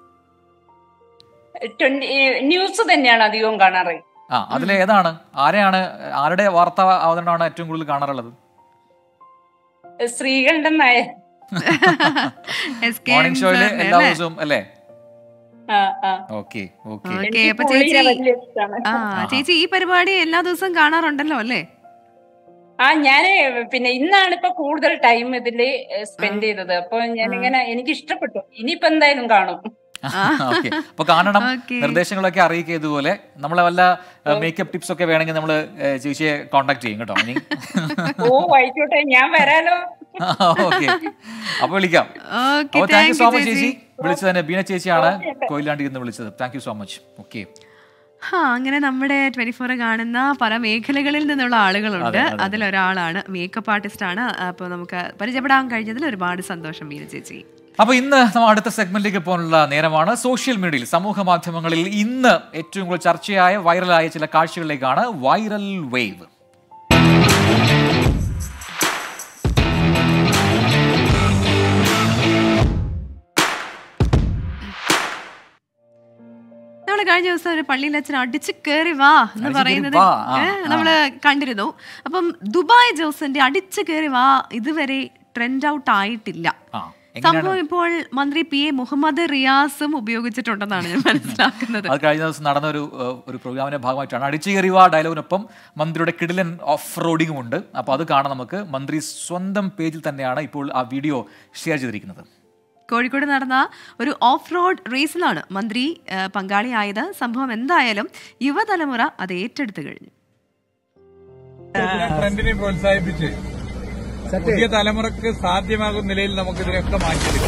ട്വന്റി ന്യൂസ് തന്നെയാണ് അധികവും കാണാറ് ആ അതിൽ ഏതാണ് ആരെയാണ് ആരുടെ വാർത്ത അവതരണമാണ് ഏറ്റവും കൂടുതൽ കാണാറുള്ളത് ശ്രീകണ്ഠൻ നായർ മോർണിംഗ് ഷോയില് എല്ലാ ദിവസവും അല്ലേ ആ ആ ഓക്കെ ഓക്കെ ഓക്കെ എനിക്ക് അപ്പൊ പുള്ളിയെ ചേച്ചി വലിയ ഇഷ്ടാണ്. ആ ചേച്ചി ഈ പരിപാടി എല്ലാ ദിവസവും കാണാറുണ്ടല്ലോ അല്ലേ ആ ഞാന് പിന്നെ ഇന്നാണ് ഇപ്പൊ കൂടുതൽ ടൈം ഇതില് സ്പെൻഡ് ചെയ്തത് അപ്പൊ ഞാനിങ്ങനെ എനിക്ക് ഇഷ്ടപ്പെട്ടു ഇനിയിപ്പോ എന്തായാലും കാണും ഓക്കെ അപ്പൊ കാണണം Okay. നിർദ്ദേശങ്ങളൊക്കെ അറിയിക്കുക ഇതുപോലെ നമ്മളെ വല്ല മേക്കപ്പ് ടിപ്സ് ഒക്കെ വേണമെങ്കിൽ നമ്മൾ ചേച്ചിയെ കോൺടാക്ട് ചെയ്യും കേട്ടോ ഇനി ഓ ആയിക്കോട്ടെ ഞാൻ വരാലോ ഓക്കെ അപ്പൊ വിളിക്കാം ഓക്കെ അപ്പൊ താങ്ക് യു സോ മച്ച് ചേച്ചി ചേച്ചി വിളിച്ചത് തന്നെ ബീന ചേച്ചിയാണ് കൊയിലാണ്ടി നിന്ന് വിളിച്ചത് thank you so much okay ആ അങ്ങനെ നമ്മുടെ ട്വന്റി ഫോർ കാണുന്ന പല മേഖലകളിൽ നിന്നുള്ള ആളുകളുണ്ട് അതെ, അതെ. അതിലൊരാളാണ് മേക്കപ്പ് ആർട്ടിസ്റ്റ് ആണ് അപ്പോൾ നമുക്ക് പരിചയപ്പെടാൻ കഴിഞ്ഞതിൽ ഒരുപാട് സന്തോഷം മീന ചേച്ചി അപ്പൊ ഇന്ന് നമ്മൾ അടുത്ത സെഗ്മെന്റിലേക്ക് പോകാനുള്ള നേരമാണ് സോഷ്യൽ മീഡിയയിൽ സമൂഹ മാധ്യമങ്ങളിൽ ഇന്ന് ഏറ്റവും കൂടുതൽ ചർച്ചയായ വൈറലായ ചില കാഴ്ചകളിലേക്കാണ് വൈറൽ വേവ് നമ്മൾ കഴിഞ്ഞ ദിവസം ഒരു പള്ളിയിൽ അച്ഛൻ അടിച്ചു കയറി വാ എന്ന് അടിച്ച് പറയുന്നത് കേറി വാ, ആ, ഏ, നമ്മള് കണ്ടിരുന്നു അപ്പം ദുബായ് ജോസിന്റെ അടിച്ചു കയറി വാ ഇതുവരെ ട്രെൻഡ് ഔട്ട് ആയിട്ടില്ല ആ എങ്ങനെയാണ് സംഭവം ഇപ്പോൾ മന്ത്രി പി എ മുഹമ്മദ് റിയാസും ഉപയോഗിച്ചിട്ടുണ്ടെന്നാണ് ഞാൻ മനസ്സിലാക്കുന്നത് അത് കഴിഞ്ഞ ദിവസം നടന്ന ഒരു ഏഹ്, ഒരു പ്രോഗ്രാമിന്റെ ഭാഗമായിട്ടാണ് അടിച്ചുകയറിവ ഡയലോഗിനൊപ്പം മന്ത്രിയുടെ കിടിലൻ ഓഫ് റോഡിങ്ങും ഉണ്ട് അപ്പോൾ അത് കാണാൻ നമുക്ക് മന്ത്രി സ്വന്തം പേജിൽ തന്നെയാണ് ഇപ്പോൾ ആ വീഡിയോ ഷെയർ ചെയ്തിരിക്കുന്നത് കോഴിക്കോട് നടന്ന ഒരു ഓഫ് റോഡ് റേസിലാണ് മന്ത്രി ഏ, പങ്കാളിയായത് സംഭവം എന്തായാലും യുവതലമുറ അത് ഏറ്റെടുത്തു കഴിഞ്ഞു ട്രെൻഡിനെ പ്രോത്സാഹിപ്പിച്ച് പുതിയ തലമുറക്ക് സാധ്യമാകുന്ന നിലയിൽ നമുക്ക് ഇതിനൊക്കെ മാറ്റിയെടുക്കാം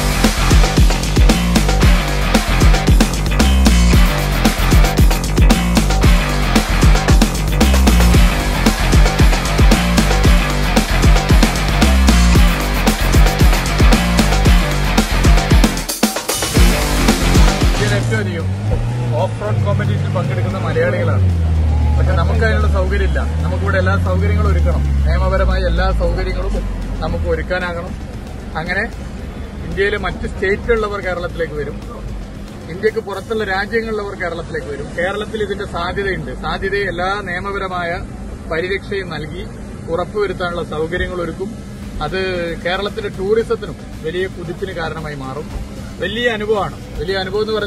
ഇന്ത്യയിൽ ഏറ്റവും അധികം ഓഫ് റോഡ് കോമ്പറ്റീഷനിൽ പങ്കെടുക്കുന്ന മലയാളികളാണ് പക്ഷെ നമുക്ക് അതിനുള്ള സൗകര്യമില്ല നമുക്കിവിടെ എല്ലാ സൗകര്യങ്ങളും ഒരുക്കണം നിയമപരമായ എല്ലാ സൗകര്യങ്ങളും നമുക്ക് ഒരുക്കാനാകണം അങ്ങനെ ഇന്ത്യയിലെ മറ്റ് സ്റ്റേറ്റിലുള്ളവർ കേരളത്തിലേക്ക് വരും ഇന്ത്യക്ക് പുറത്തുള്ള രാജ്യങ്ങളിലുള്ളവർ കേരളത്തിലേക്ക് വരും കേരളത്തിൽ ഇതിന്റെ സാധ്യതയുണ്ട് സാധ്യതയെ എല്ലാ നിയമപരമായ പരിരക്ഷയും നൽകി ഉറപ്പുവരുത്താനുള്ള സൗകര്യങ്ങൾ ഒരുക്കും അത് കേരളത്തിന്റെ ടൂറിസത്തിനും വലിയ കുതിപ്പിന് കാരണമായി മാറും വലിയ അനുഭവമാണ് വലിയ അനുഭവം എന്ന് പറഞ്ഞാൽ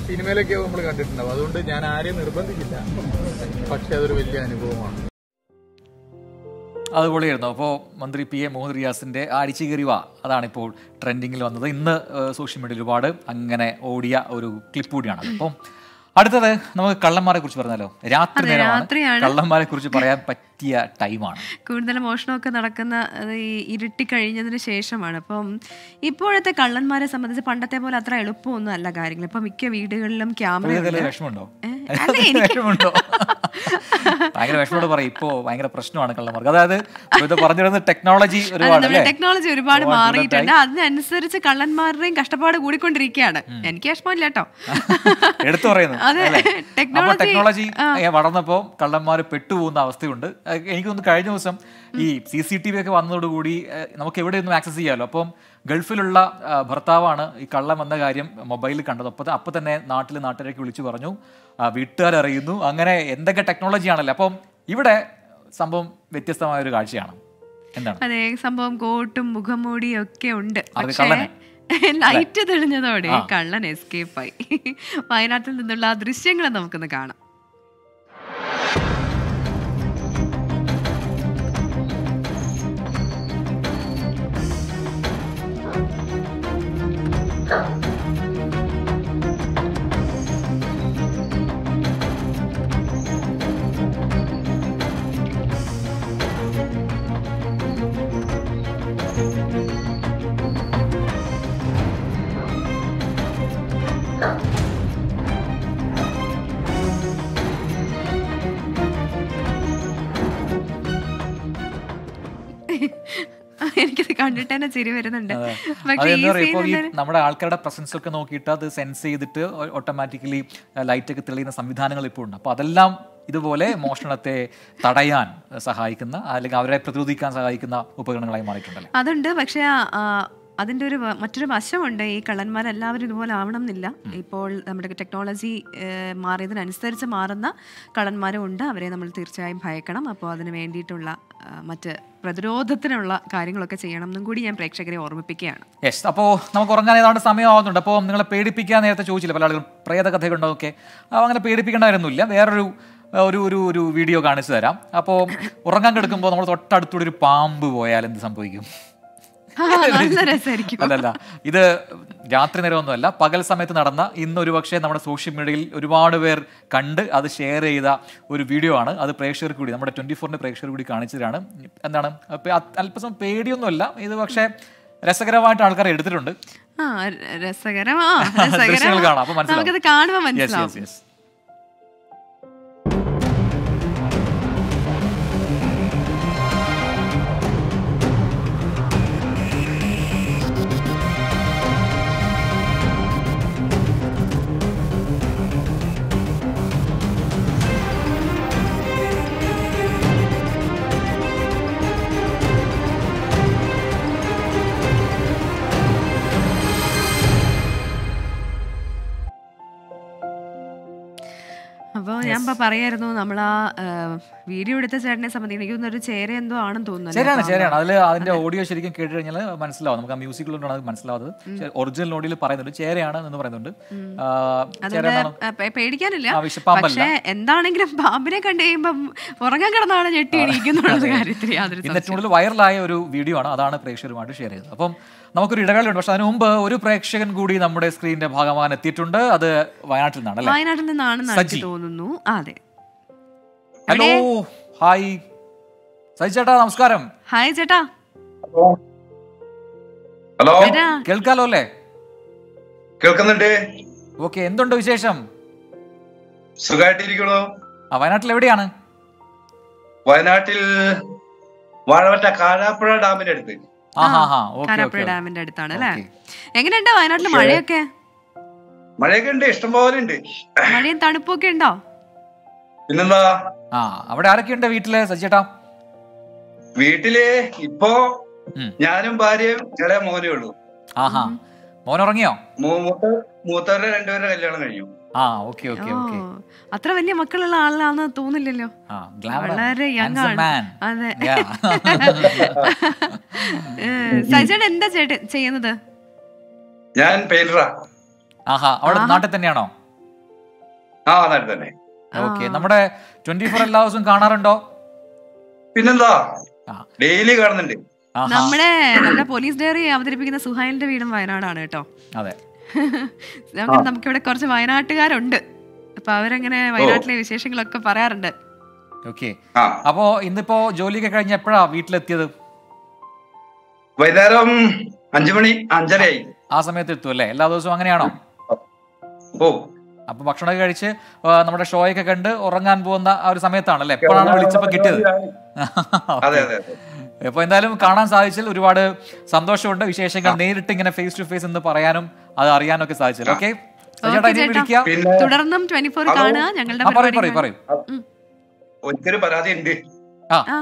സിനിമയിലൊക്കെ നമ്മൾ കണ്ടിട്ടുണ്ടാവും അതുകൊണ്ട് ഞാൻ ആരെയും നിർബന്ധിക്കില്ല പക്ഷെ അതൊരു വലിയ അനുഭവമാണ് അതുപൊളിയായിരുന്നു അപ്പോൾ മന്ത്രി പി എ മുഹമ്മദ് റിയാസിന്റെ ആ അടിച്ചു കയറിവ അതാണ് ഇപ്പോൾ ട്രെൻഡിങ്ങിൽ വന്നത് ഇന്ന് ഏഹ്, സോഷ്യൽ മീഡിയയിൽ ഒരുപാട് അങ്ങനെ ഓടിയ ഒരു ക്ലിപ്പ് കൂടിയാണ് അപ്പം അടുത്തത് നമുക്ക് കള്ളന്മാരെ കുറിച്ച് പറഞ്ഞാലോ രാത്രി അതെ, നേരമാണ് രാത്രിയാണ്. കള്ളന്മാരെ കുറിച്ച് പറയാൻ പറ്റിയ ടൈമാണ് കൂടുതൽ മോഷണമൊക്കെ നടക്കുന്ന അത് ഈ ഇരുട്ടി കഴിഞ്ഞതിന് ശേഷമാണ് അപ്പം ഇപ്പോഴത്തെ കള്ളന്മാരെ സംബന്ധിച്ച് പണ്ടത്തെ പോലെ അത്ര എളുപ്പമൊന്നും അല്ല കാര്യങ്ങൾ ഇപ്പൊ മിക്ക വീടുകളിലും ക്യാമറ ഇതിൽ വിഷമമുണ്ടോ അല്ല, എനിക്ക് വിഷമമുണ്ടോ ഭയങ്കര വിഷമോട് പറയും ഇപ്പോ ഭയങ്കര പ്രശ്നമാണ് കള്ളന്മാർക്ക് അതായത് ഇത് പറഞ്ഞിരുന്ന ടെക്നോളജി ഒരുപാട് അല്ലേ ടെക്നോളജി ഒരുപാട് ഒരുപാട് മാറിയിട്ടുണ്ട് developed അതിനനുസരിച്ച് കള്ളന്മാരുടെയും കഷ്ടപ്പാട് കൂടിക്കൊണ്ടിരിക്കുകയാണ് എനിക്ക് വിഷമമില്ല കേട്ടോ എടുത്തു പറയുന്നു അതെ, അല്ലേ? അപ്പൊ technology, ടെക്നോളജി ആ. വളർന്നപ്പോ കള്ളന്മാർ പെട്ടുപോകുന്ന അവസ്ഥയുണ്ട് അഹ് എനിക്ക് തോന്നുന്നു കഴിഞ്ഞ ദിവസം ഈ സി സി ടി വി ഒക്കെ വന്നതോടുകൂടി അഹ് നമുക്ക് എവിടെയൊന്നും ആക്സസ് ചെയ്യാമല്ലോ അപ്പം ഗൾഫിലുള്ള ആ, ഭർത്താവാണ് ഈ കള്ളം എന്ന കാര്യം മൊബൈലിൽ കണ്ടത് അപ്പോൾ അപ്പോൾ തന്നെ നാട്ടിൽ നാട്ടുകാരേക്ക് വിളിച്ചു പറഞ്ഞു ആ, വീട്ടുകാരറിയുന്നു അങ്ങനെ എന്തൊക്കെ ടെക്നോളജി ആണല്ലോ അപ്പം ഇവിടെ സംഭവം വ്യത്യസ്തമായ ഒരു കാഴ്ചയാണ് എന്താണ് അതെ സംഭവം കോട്ടും മുഖംമൂടിയും ഒക്കെ ഉണ്ട് അത് പക്ഷേ കള്ളനെ? ലൈറ്റ് തെളിഞ്ഞതോടെ ആ. കള്ളൻ എസ്കേപ്പ് ആയി വയനാട്ടിൽ നിന്നുള്ള ആ ദൃശ്യങ്ങൾ നമുക്കൊന്ന് കാണാം എനിക്കത് കണ്ടിട്ട് തന്നെ ചിരി വരുന്നുണ്ട് പക്ഷേ ഈ അതെന്താ പറയുക ഇപ്പോൾ ഈ scene നമ്മുടെ ആൾക്കാരുടെ പ്രസൻസ് ഒക്കെ നോക്കിയിട്ട് അത് സെൻസ് ചെയ്തിട്ട് ഓട്ടോമാറ്റിക്കലി ലൈറ്റ് ഒക്കെ തെളിയുന്ന സംവിധാനങ്ങൾ ഇപ്പോൾ ഉണ്ട് അപ്പോൾ അതെല്ലാം ഇതുപോലെ മോഷണത്തെ തടയാൻ സഹായിക്കുന്ന അല്ലെങ്കിൽ അവരെ പ്രതിരോധിക്കാൻ സഹായിക്കുന്ന ഉപകരണങ്ങളായി മാറിയിട്ടുണ്ടല്ലോ അതുണ്ട് പക്ഷേ ആ, ആ, അതിൻ്റെ ഒരു വ- മറ്റൊരു വശമുണ്ട് ഈ കള്ളന്മാരെല്ലാവരും ഇതുപോലെ ആവണം എന്നില്ല ഇപ്പോൾ നമ്മുടെ ടെക്നോളജി ഏഹ്, മാറിയതിനനുസരിച്ച് മാറുന്ന കള്ളന്മാരും ഉണ്ട് അവരെ നമ്മൾ തീർച്ചയായും ഭയക്കണം അപ്പോൾ അതിന് വേണ്ടിയിട്ടുള്ള ആ, മറ്റ് പ്രതിരോധത്തിനുള്ള കാര്യങ്ങളൊക്കെ ചെയ്യണം എന്നും കൂടി ഞാൻ പ്രേക്ഷകരെ ഓർമ്മിപ്പിക്കുകയാണ് യെസ് അപ്പോൾ നമുക്ക് ഉറങ്ങാൻ ഏതാണ്ട് സമയമാവുന്നുണ്ട് അപ്പോൾ നിങ്ങളെ പേടിപ്പിക്കാൻ നേരത്തെ ചോദിച്ചില്ല പല ആളുകളും പ്രേത കഥയുണ്ടോ ഒക്കെ അപ്പോൾ അങ്ങനെ പേടിപ്പിക്കേണ്ടവരൊന്നുമില്ല വേറൊരു ആ, ഒരു ഒരു ഒരു വീഡിയോ കാണിച്ചു തരാം അപ്പോൾ ഉറങ്ങാൻ കിടക്കുമ്പോൾ നമ്മൾ തൊട്ടടുത്തൂടെ ഒരു പാമ്പ് പോയാൽ എന്ത് സംഭവിക്കും ആ, നല്ല രസമായിരിക്കും അല്ലല്ല ഇത് രാത്രി നേരമൊന്നുമല്ല പകൽ സമയത്ത് നടന്ന ഇന്ന് ഒരു പക്ഷേ നമ്മുടെ സോഷ്യൽ മീഡിയയിൽ ഒരുപാട് പേർ കണ്ട് അത് ഷെയർ ചെയ്ത ഒരു വീഡിയോ ആണ് അത് പ്രേക്ഷകർക്ക് കൂടി നമ്മുടെ ട്വന്റി ഫോറിന്റെ പ്രേക്ഷകർ കൂടി കാണിച്ചതാണ് എന്താണ് അപ്പൊ അത് അല്പസം പേടിയൊന്നുമല്ല ഇത് പക്ഷേ രസകരമായിട്ട് ആൾക്കാർ എടുത്തിട്ടുണ്ട് ആ ര- രസകരം ആ ദൃശ്യങ്ങൾ രസകരം കാണാം അപ്പൊ മനസ്സിലാവും നമുക്കത് കാണുമ്പോൾ Yes, yes, മനസ്സിലാവും yes. അപ്പോൾ ഞാൻ ഇപ്പൊ പറയായിരുന്നു നമ്മൾ ആ വീഡിയോ എടുത്ത ചേട്ടനെ സംബന്ധിച്ച് എനിക്ക് തോന്നുന്നു ഒരു ചേര എന്തോ ആണെന്ന് തോന്നുന്നു ശരിയാണ് ശരിയാണ് അതിൽ അതിന്റെ ഓഡിയോ ശരിക്കും കേട്ട് കഴിഞ്ഞാൽ മനസ്സിലാവും നമുക്ക് ആ മ്യൂസിക്കിലുണ്ടാണ് അത് മനസ്സിലാവുന്നത് ഒറിജിനൽ ഓഡിയോയിൽ പറയുന്നുണ്ട് ചേരയാണ് എന്ന് പറയുന്നുണ്ട് ആ, ചേര അതുകൊണ്ട് എന്നാണ് ആ, പേ- പേടിക്കാനില്ല ആ, വിഷപ്പാമ്പല്ല. പക്ഷേ എന്താണെങ്കിലും പാമ്പിനെ കണ്ടു കഴിയുമ്പം ഉറങ്ങാൻ കിടന്നാണ് ഞെട്ടി എണീക്കുന്നുള്ള കാര്യത്തിൽ യാതൊരു ഇന്ന് ഏറ്റവും കൂടുതൽ വൈറലായ ഒരു വീഡിയോ ആണ് അതാണ് പ്രേക്ഷകരുമായിട്ട് ഷെയർ ചെയ്തത് അപ്പം നമുക്കൊരു ഇടവേളയുണ്ട് പക്ഷെ അതിനു മുമ്പ് ഒരു പ്രേക്ഷകൻ കൂടി നമ്മുടെ സ്ക്രീനിന്റെ ഭാഗമാകാൻ എത്തിയിട്ടുണ്ട് അത് വയനാട്ടിൽ നിന്നാണ് അല്ലേ വയനാട്ടിൽ നിന്നാണെന്ന് എനിക്ക് സജി. തോന്നുന്നു ആ, അതെ ഹലോ ഹായ് സജി ചേട്ടാ നമസ്കാരം ഹായ് ചേട്ടാ ഹലോ ചേട്ടാ കേൾക്കാലോ അല്ലേ കേൾക്കുന്നുണ്ട് ഓക്കെ എന്തുണ്ട് വിശേഷം സുഖമായിട്ടിരിക്കണു ആ വയനാട്ടിൽ എവിടെയാണ് വയനാട്ടിൽ വാഴവറ്റ കാരാപ്പുഴ ഡാമിന്റെ അടുത്ത് ആ ഹാ ഹാ ഓക്കെ കാരാപ്പുഴ ഓക്കെ ഡാമിന്റെ അടുത്താണ് അല്ലേ എങ്ങനെയുണ്ട് വയനാട്ടിൽ മഴയൊക്കെ മഴയൊക്കെ ഉണ്ട് ഇഷ്ടംപോലെ ഉണ്ട് മഴയും തണുപ്പൊക്കെ ഉണ്ടോ പിന്നെന്താ ആ അവിടെ ആരൊക്കെയുണ്ട് വീട്ടില് സജിയേട്ടാ വീട്ടില് ഇപ്പോ ഞാനും ഭാര്യയും ഇളയ മോനേ ഉള്ളൂ ആഹാ മോൻ ഉറങ്ങിയോ മൂ- മൂത്ത മൂത്തവരുടെ രണ്ടുപേരുടെ കല്യാണം കഴിഞ്ഞു ആ ഓക്കെ ഓക്കെ ഓക്കെ ഓ, അത്ര വലിയ മക്കളുള്ള ആളാന്ന് തോന്നില്ലല്ലോ ആ glamour ആണ്. വളരെ യങ് Handsome ആണ് man. അതെ Yeah. സജൻ എന്താ ചേട്ടൻ ചെയ്യുന്നത് ഞാൻ പെയിന്ററാ ആഹാ അവിടെ നാട്ടിൽ തന്നെയാണോ ആ നാട്ടിൽ തന്നെ ഓക്കെ നമ്മുടെ ട്വന്റി ഫോർ എല്ലാ ദിവസവും കാണാറുണ്ടോ പിന്നെന്താ ഡെയിലി കാണുന്നുണ്ട് നമ്മുടെ നമ്മുടെ പോലീസ് ഡയറി അവതരിപ്പിക്കുന്ന സുഹൈലിന്റെ വീടും വയനാടാണ് കേട്ടോ അതെ നമുക്ക് നമുക്കിവിടെ കുറച്ച് വയനാട്ടുകാരുണ്ട് അപ്പൊ അവരങ്ങനെ വയനാട്ടിലെ വിശേഷങ്ങളൊക്കെ പറയാറുണ്ട് ഓക്കെ അപ്പോ ഇന്നിപ്പോ ജോലിയൊക്കെ കഴിഞ്ഞ് എപ്പോഴാ വീട്ടിലെത്തിയത് വൈകുന്നേരം അഞ്ചു മണി അഞ്ചരയായി ആ സമയത്ത് എത്തും അല്ലേ എല്ലാ ദിവസവും അങ്ങനെയാണോ ഓ അപ്പൊ ഭക്ഷണമൊക്കെ കഴിച്ച് ആ, നമ്മുടെ ഷോയൊക്കെ കണ്ട് ഉറങ്ങാൻ പോകുന്ന ആ ഒരു സമയത്താണല്ലേ എപ്പോഴാണ് വിളിച്ചപ്പോ കിട്ടിയത് അതെ അതെ അതെ അപ്പൊ എന്തായാലും കാണാൻ സാധിച്ചതിൽ ഒരുപാട് സന്തോഷമുണ്ട് വിശേഷങ്ങൾ നേരിട്ട് ഇങ്ങനെ ഫേസ് ടു ഫേസ് എന്ന് പറയാനും അത് അറിയാനും ഒക്കെ സാധിച്ചല്ലോ ഓക്കെ ചേട്ടാ ഇനി വിളിക്കാം തുടർന്നും ട്വന്റി ഫോർ ഹലോ. കാണുക ഞങ്ങളുടെ ആ, പറയൂ പരിപാടി പറയൂ പറയൂ ഒരിക്കലും പരാതി ഉണ്ട് ആ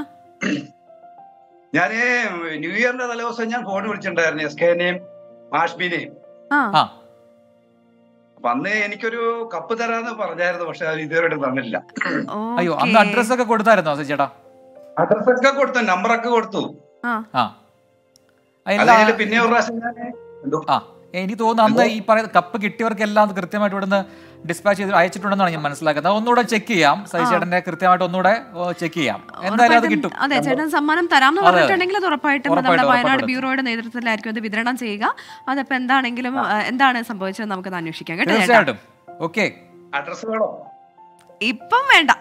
ഞാന് ന്യൂ ഇയറിന്റെ തലേദിവസം ഞാൻ ഫോൺ വിളിച്ചിട്ടുണ്ടായിരുന്നു എസ് കെനെയും ആഷ്മിനെയും ആ അപ്പൊ അന്ന് എനിക്കൊരു കപ്പ് തരാന്ന് പറഞ്ഞായിരുന്നു പക്ഷെ അത് ഇതുവരെ തന്നില്ല അയ്യോ അന്ന് അഡ്രസ് ഒക്കെ കൊടുത്തായിരുന്നോ ചേട്ടാ അഡ്രസ് ഒക്കെ കൊടുത്തു നമ്പറൊക്കെ കൊടുത്തു ആ ആ അത് എല്ലാ- കഴിഞ്ഞിട്ട് പിന്നെ ഒരു പ്രാവശ്യം ഞാൻ ആ എനിക്ക് തോന്നുന്നു അന്ന് ഈ പറയുന്ന കപ്പ് കിട്ടിയവർക്കെല്ലാം അത് കൃത്യമായിട്ട് ഇവിടുന്ന് ഡിസ്പാച്ച് ചെയ്ത് അയച്ചിട്ടുണ്ടെന്നാണ് ഞാൻ മനസ്സിലാക്കുന്നത് ഒന്നുകൂടെ ചെക്ക് ചെയ്യാം സജിചേട്ടന്റെ കൃത്യമായിട്ട് ഒന്നുകൂടെ ചെക്ക് ചെയ്യാം എന്തായാലും അത് കിട്ടും അതെ ചേട്ടൻ സമ്മാനം തരാമെന്ന് അതെ, അതെ. പറഞ്ഞിട്ടുണ്ടെങ്കിൽ അത് ഉറപ്പായിട്ടും നമ്മുടെ ഉറപ്പായിട്ടും, വയനാട് ഉറപ്പായിട്ടും. ബ്യൂറോയുടെ നേതൃത്വത്തിലായിരിക്കും അത് വിതരണം ചെയ്യുക അതപ്പോ എന്താണെങ്കിലും ആ, എന്താണ് സംഭവിച്ചത് നമുക്കത് അന്വേഷിക്കാം കേട്ടോ ചേട്ടാ തീർച്ചയായിട്ടും ഓക്കെ അഡ്രസ് വേണോ ഇപ്പം വേണ്ട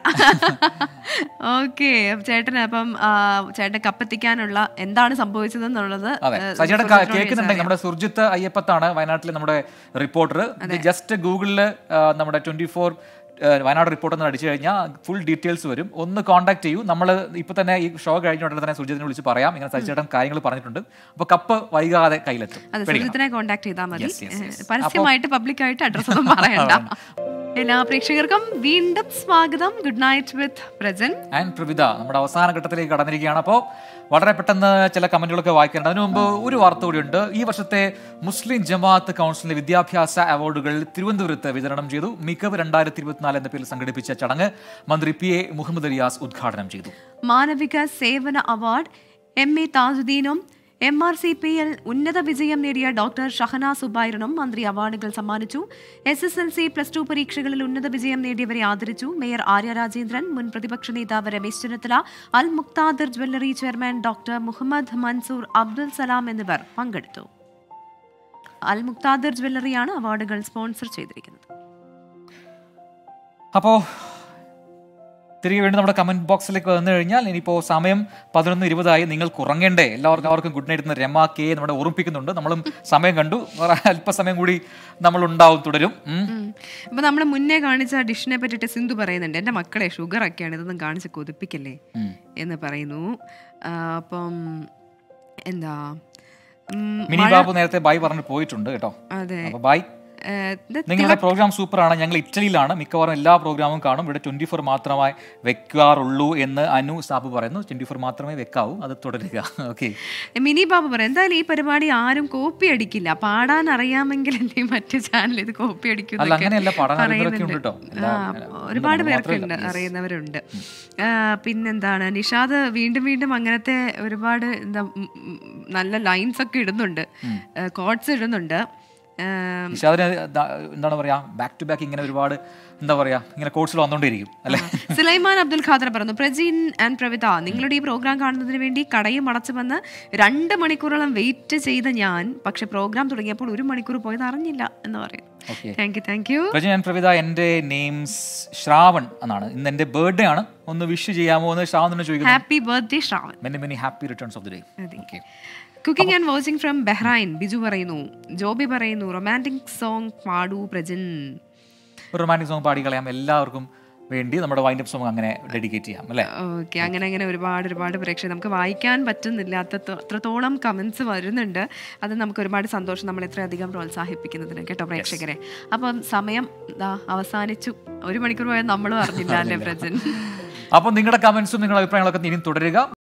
ഓക്കെ ചേട്ടന് അപ്പം ആ, ചേട്ടന് കപ്പെത്തിക്കാനുള്ള എന്താണ് സംഭവിച്ചത് എന്നുള്ളത് അതെ ഏ, സജിയുടെ സുഹൃത്തിനോട് കേൾക്കുന്നുണ്ടെങ്കിൽ നമ്മുടെ സുർജിത്ത് അയ്യപ്പത്താണ് വയനാട്ടിലെ നമ്മുടെ റിപ്പോർട്ടർ ജസ്റ്റ് ഗൂഗിളിൽ നമ്മുടെ ട്വന്റി ഫോർ വയനാട് റിപ്പോർട്ട് എന്ന് അടിച്ചു കഴിഞ്ഞാൽ ഫുൾ ഡീറ്റെയിൽസ് വരും ഒന്ന് കോൺടാക്ട് ചെയ്യൂ നമ്മൾ ഇപ്പൊ തന്നെ ഈ ഷോ കഴിഞ്ഞ ഉടനെ തന്നെ സുർജിത്തിനെ വിളിച്ച് പറയാം ഇങ്ങനെ സജിചേട്ടൻ കാര്യങ്ങൾ പറഞ്ഞിട്ടുണ്ട് അപ്പൊ കപ്പ് വൈകാതെ കയ്യിലെത്തും അതെ പേടിക്കണം. സുഹൃത്തിനെ കോൺടാക്ട് ചെയ്താൽ മതി Yes, yes, yes. ഏ, പരസ്യമായിട്ട് പബ്ലിക്കായിട്ട് അഡ്രസ് ഒന്നും പറയണ്ട എല്ലാ പ്രേക്ഷകർക്കും വീണ്ടും സ്വാഗതം good night with Prajan and Pravitha നമ്മുടെ അവസാന ഘട്ടത്തിലേക്ക് കടന്നിരിക്കുകയാണ് അപ്പോൾ വളരെ പെട്ടെന്ന് ചില കമന്റുകളൊക്കെ വായിക്കേണ്ട അതിനു മുമ്പ് ഒരു വാർത്ത കൂടിയുണ്ട് ഈ വർഷത്തെ മുസ്ലിം ജമാഅത്ത് കൗൺസിലിന്റെ വിദ്യാഭ്യാസ അവാർഡുകൾ തിരുവനന്തപുരത്ത് വിതരണം ചെയ്തു മികവ് രണ്ടായിരത്തി ഇരുപത്തിനാല് എന്ന പേരിൽ സംഘടിപ്പിച്ച ചടങ്ങ് മന്ത്രി പി എ മുഹമ്മദ് റിയാസ് ഉദ്ഘാടനം ചെയ്തു മാനവിക സേവന അവാർഡ് എം എ താജുദ്ദീനും M R C P L ഉന്നത വിജയം നേടിയ ഡോക്ടർ ഷഹന സുബൈറിനും മന്ത്രി അവാർഡുകൾ സമ്മാനിച്ചു S S L C plus two പരീക്ഷകളിൽ ഉന്നത വിജയം നേടിയവരെ ആദരിച്ചു മേയർ ആര്യ രാജേന്ദ്രൻ മുൻ പ്രതിപക്ഷ നേതാവ് Ramesh Chennithala Al Muqtadir jewellery chairman doctor Muhammad Mansoor Abdul Salam എന്നിവർ പങ്കെടുത്തു അൽ മുക്താദിർ ജ്വല്ലറിയാണ് അവാർഡുകൾ സ്പോൺസർ ചെയ്തിരിക്കുന്നത് അപ്പോൾ തിരികെ വീണ്ടും നമ്മുടെ കമന്റ് ബോക്സിലേക്ക് വന്നു കഴിഞ്ഞാൽ ഇനിയിപ്പോൾ സമയം പതിനൊന്ന് ഇരുപതായി നിങ്ങൾക്ക് ഉറങ്ങേണ്ടേ എല്ലാവർക്കും അവർക്കും ഗുഡ് നൈറ്റ് എന്ന് രമ കെ നമ്മുടെ ഓർമ്മിപ്പിക്കുന്നുണ്ട് നമ്മളും സമയം കണ്ടു വേറെ അല്പസമയം കൂടി നമ്മൾ ഉണ്ടാവും തുടരും ഉം. അപ്പൊ നമ്മൾ മുന്നേ കാണിച്ച ഡിഷിനെ പറ്റിയിട്ട് സിന്ധു പറയുന്നുണ്ട് എന്റെ മക്കളെ ഷുഗർ ഒക്കെയാണ് ഇതൊന്നും കാണിച്ച് കൊതിപ്പിക്കല്ലേ ഉം. എന്ന് പറയുന്നു ആ, അപ്പം എന്താ ഉം, മിനി മഴ- ബാബു നേരത്തെ ബൈ പറഞ്ഞു പോയിട്ടുണ്ട് കേട്ടോ അതെ അപ്പൊ ബൈ ഏ, ഇത് നിങ്ങളുടെ പ്രോഗ്രാം സൂപ്പറാണ് ഞങ്ങൾ ഇറ്റലിയിലാണ് മിക്കവാറും എല്ലാ പ്രോഗ്രാമും കാണും ഇവിടെ ട്വന്റി ഫോർ മാത്രമായി വെക്കാറുള്ളൂ എന്ന് അനു സാബു പറയുന്നു ട്വന്റി ഫോർ മാത്രമേ വെക്കാവൂ അത് തുടരുക ഓക്കെ മിനി ബാബു പറയും എന്തായാലും ഈ പരിപാടി ആരും കോപ്പി അടിക്കില്ല പാടാൻ അറിയാമെങ്കിൽ അല്ലേ മറ്റു ചാനൽ ഇത് കോപ്പി അടിക്കും അല്ല, അങ്ങനെയല്ല, പാടാൻ അറിയുന്നവരൊക്കെ ഉണ്ട് കേട്ടോ. എല്ലാ- ആ, എല്ലാ- ഒരുപാട് നമ്മൾ പേർക്കുണ്ട് മാത്രമല്ല. Yes. അറിയുന്നവരുണ്ട് ആ, പിന്നെന്താണ് നിഷാദ് വീണ്ടും വീണ്ടും അങ്ങനത്തെ ഒരുപാട് എന്താ ഉം, ഉം, നല്ല ലൈൻസ് ഒക്കെ ഇടുന്നുണ്ട് കോഡ്സ് ഇടുന്നുണ്ട് ആ, പക്ഷെ അതിന് ദാ- എന്താണ് പറയാ ബാക്ക് ടു ബാക്ക് ഇങ്ങനെ ഒരുപാട് എന്താ പറയാ ഇങ്ങനെ കോഴ്സിൽ വന്നോണ്ടിരിക്കും അല്ലെ സുലൈമാൻ അബ്ദുൽ ഖാദർ പറഞ്ഞു പ്രജീൻ ആൻഡ് പ്രവിത നിങ്ങളുടെ ഈ പ്രോഗ്രാം കാണുന്നതിന് വേണ്ടി കടയും അടച്ചു വന്ന് രണ്ട് മണിക്കൂറോളം വെയിറ്റ് ചെയ്ത ഞാൻ പക്ഷെ പ്രോഗ്രാം തുടങ്ങിയപ്പോൾ ഒരു മണിക്കൂർ പോയത് അറിഞ്ഞില്ല എന്ന് പറയും okay thank you thank you Praja ഞാൻ പ്രവിത എൻ്റെ നെയിംസ് ശ്രാവൺ എന്നാണ് ഇന്ന് എൻ്റെ ബർത്ത്ഡേ ആണ് ഒന്ന് വിഷ് ചെയ്യാമോ എന്ന് ശ്രാവൺ തന്നെ ചോദിക്കുന്നു happy birthday Shravan many many happy returns of the day okay cooking and watching from Bahrain Biju പറയുന്നു ജോബി പറയുന്നു റൊമാൻറ്റിക് സോങ് പാടു പ്രജൻ ഒരു റൊമാൻറ്റിക് സോങ് പാടി കളയാം എല്ലാവർക്കും വേണ്ടി നമ്മുടെ വൈൻഡപ്പ് സോങ് അങ്ങനെ ഡെഡിക്കേറ്റ് ചെയ്യാം അല്ലേ ഓക്കെ അങ്ങനെ അങ്ങനെ ഒരുപാട് ഒരുപാട് പ്രേക്ഷകർ നമുക്ക് വായിക്കാൻ പറ്റുന്നില്ല അത്ര- അത്രത്തോളം കമൻസ് വരുന്നുണ്ട് അത് നമുക്ക് ഒരുപാട് സന്തോഷം നമ്മൾ ഇത്രയധികം പ്രോത്സാഹിപ്പിക്കുന്നതിന് കേട്ടോ പ്രേക്ഷകരെ അപ്പം സമയം ദാ അവസാനിച്ചു ഒരു മണിക്കൂർ പോയാൽ നമ്മളും അറിഞ്ഞില്ല അല്ലേ പ്രജൻ അപ്പോൾ നിങ്ങളുടെ കമന്റ്സും നിങ്ങളുടെ അഭിപ്രായങ്ങളൊക്കെ ഇനിയും തുടരുക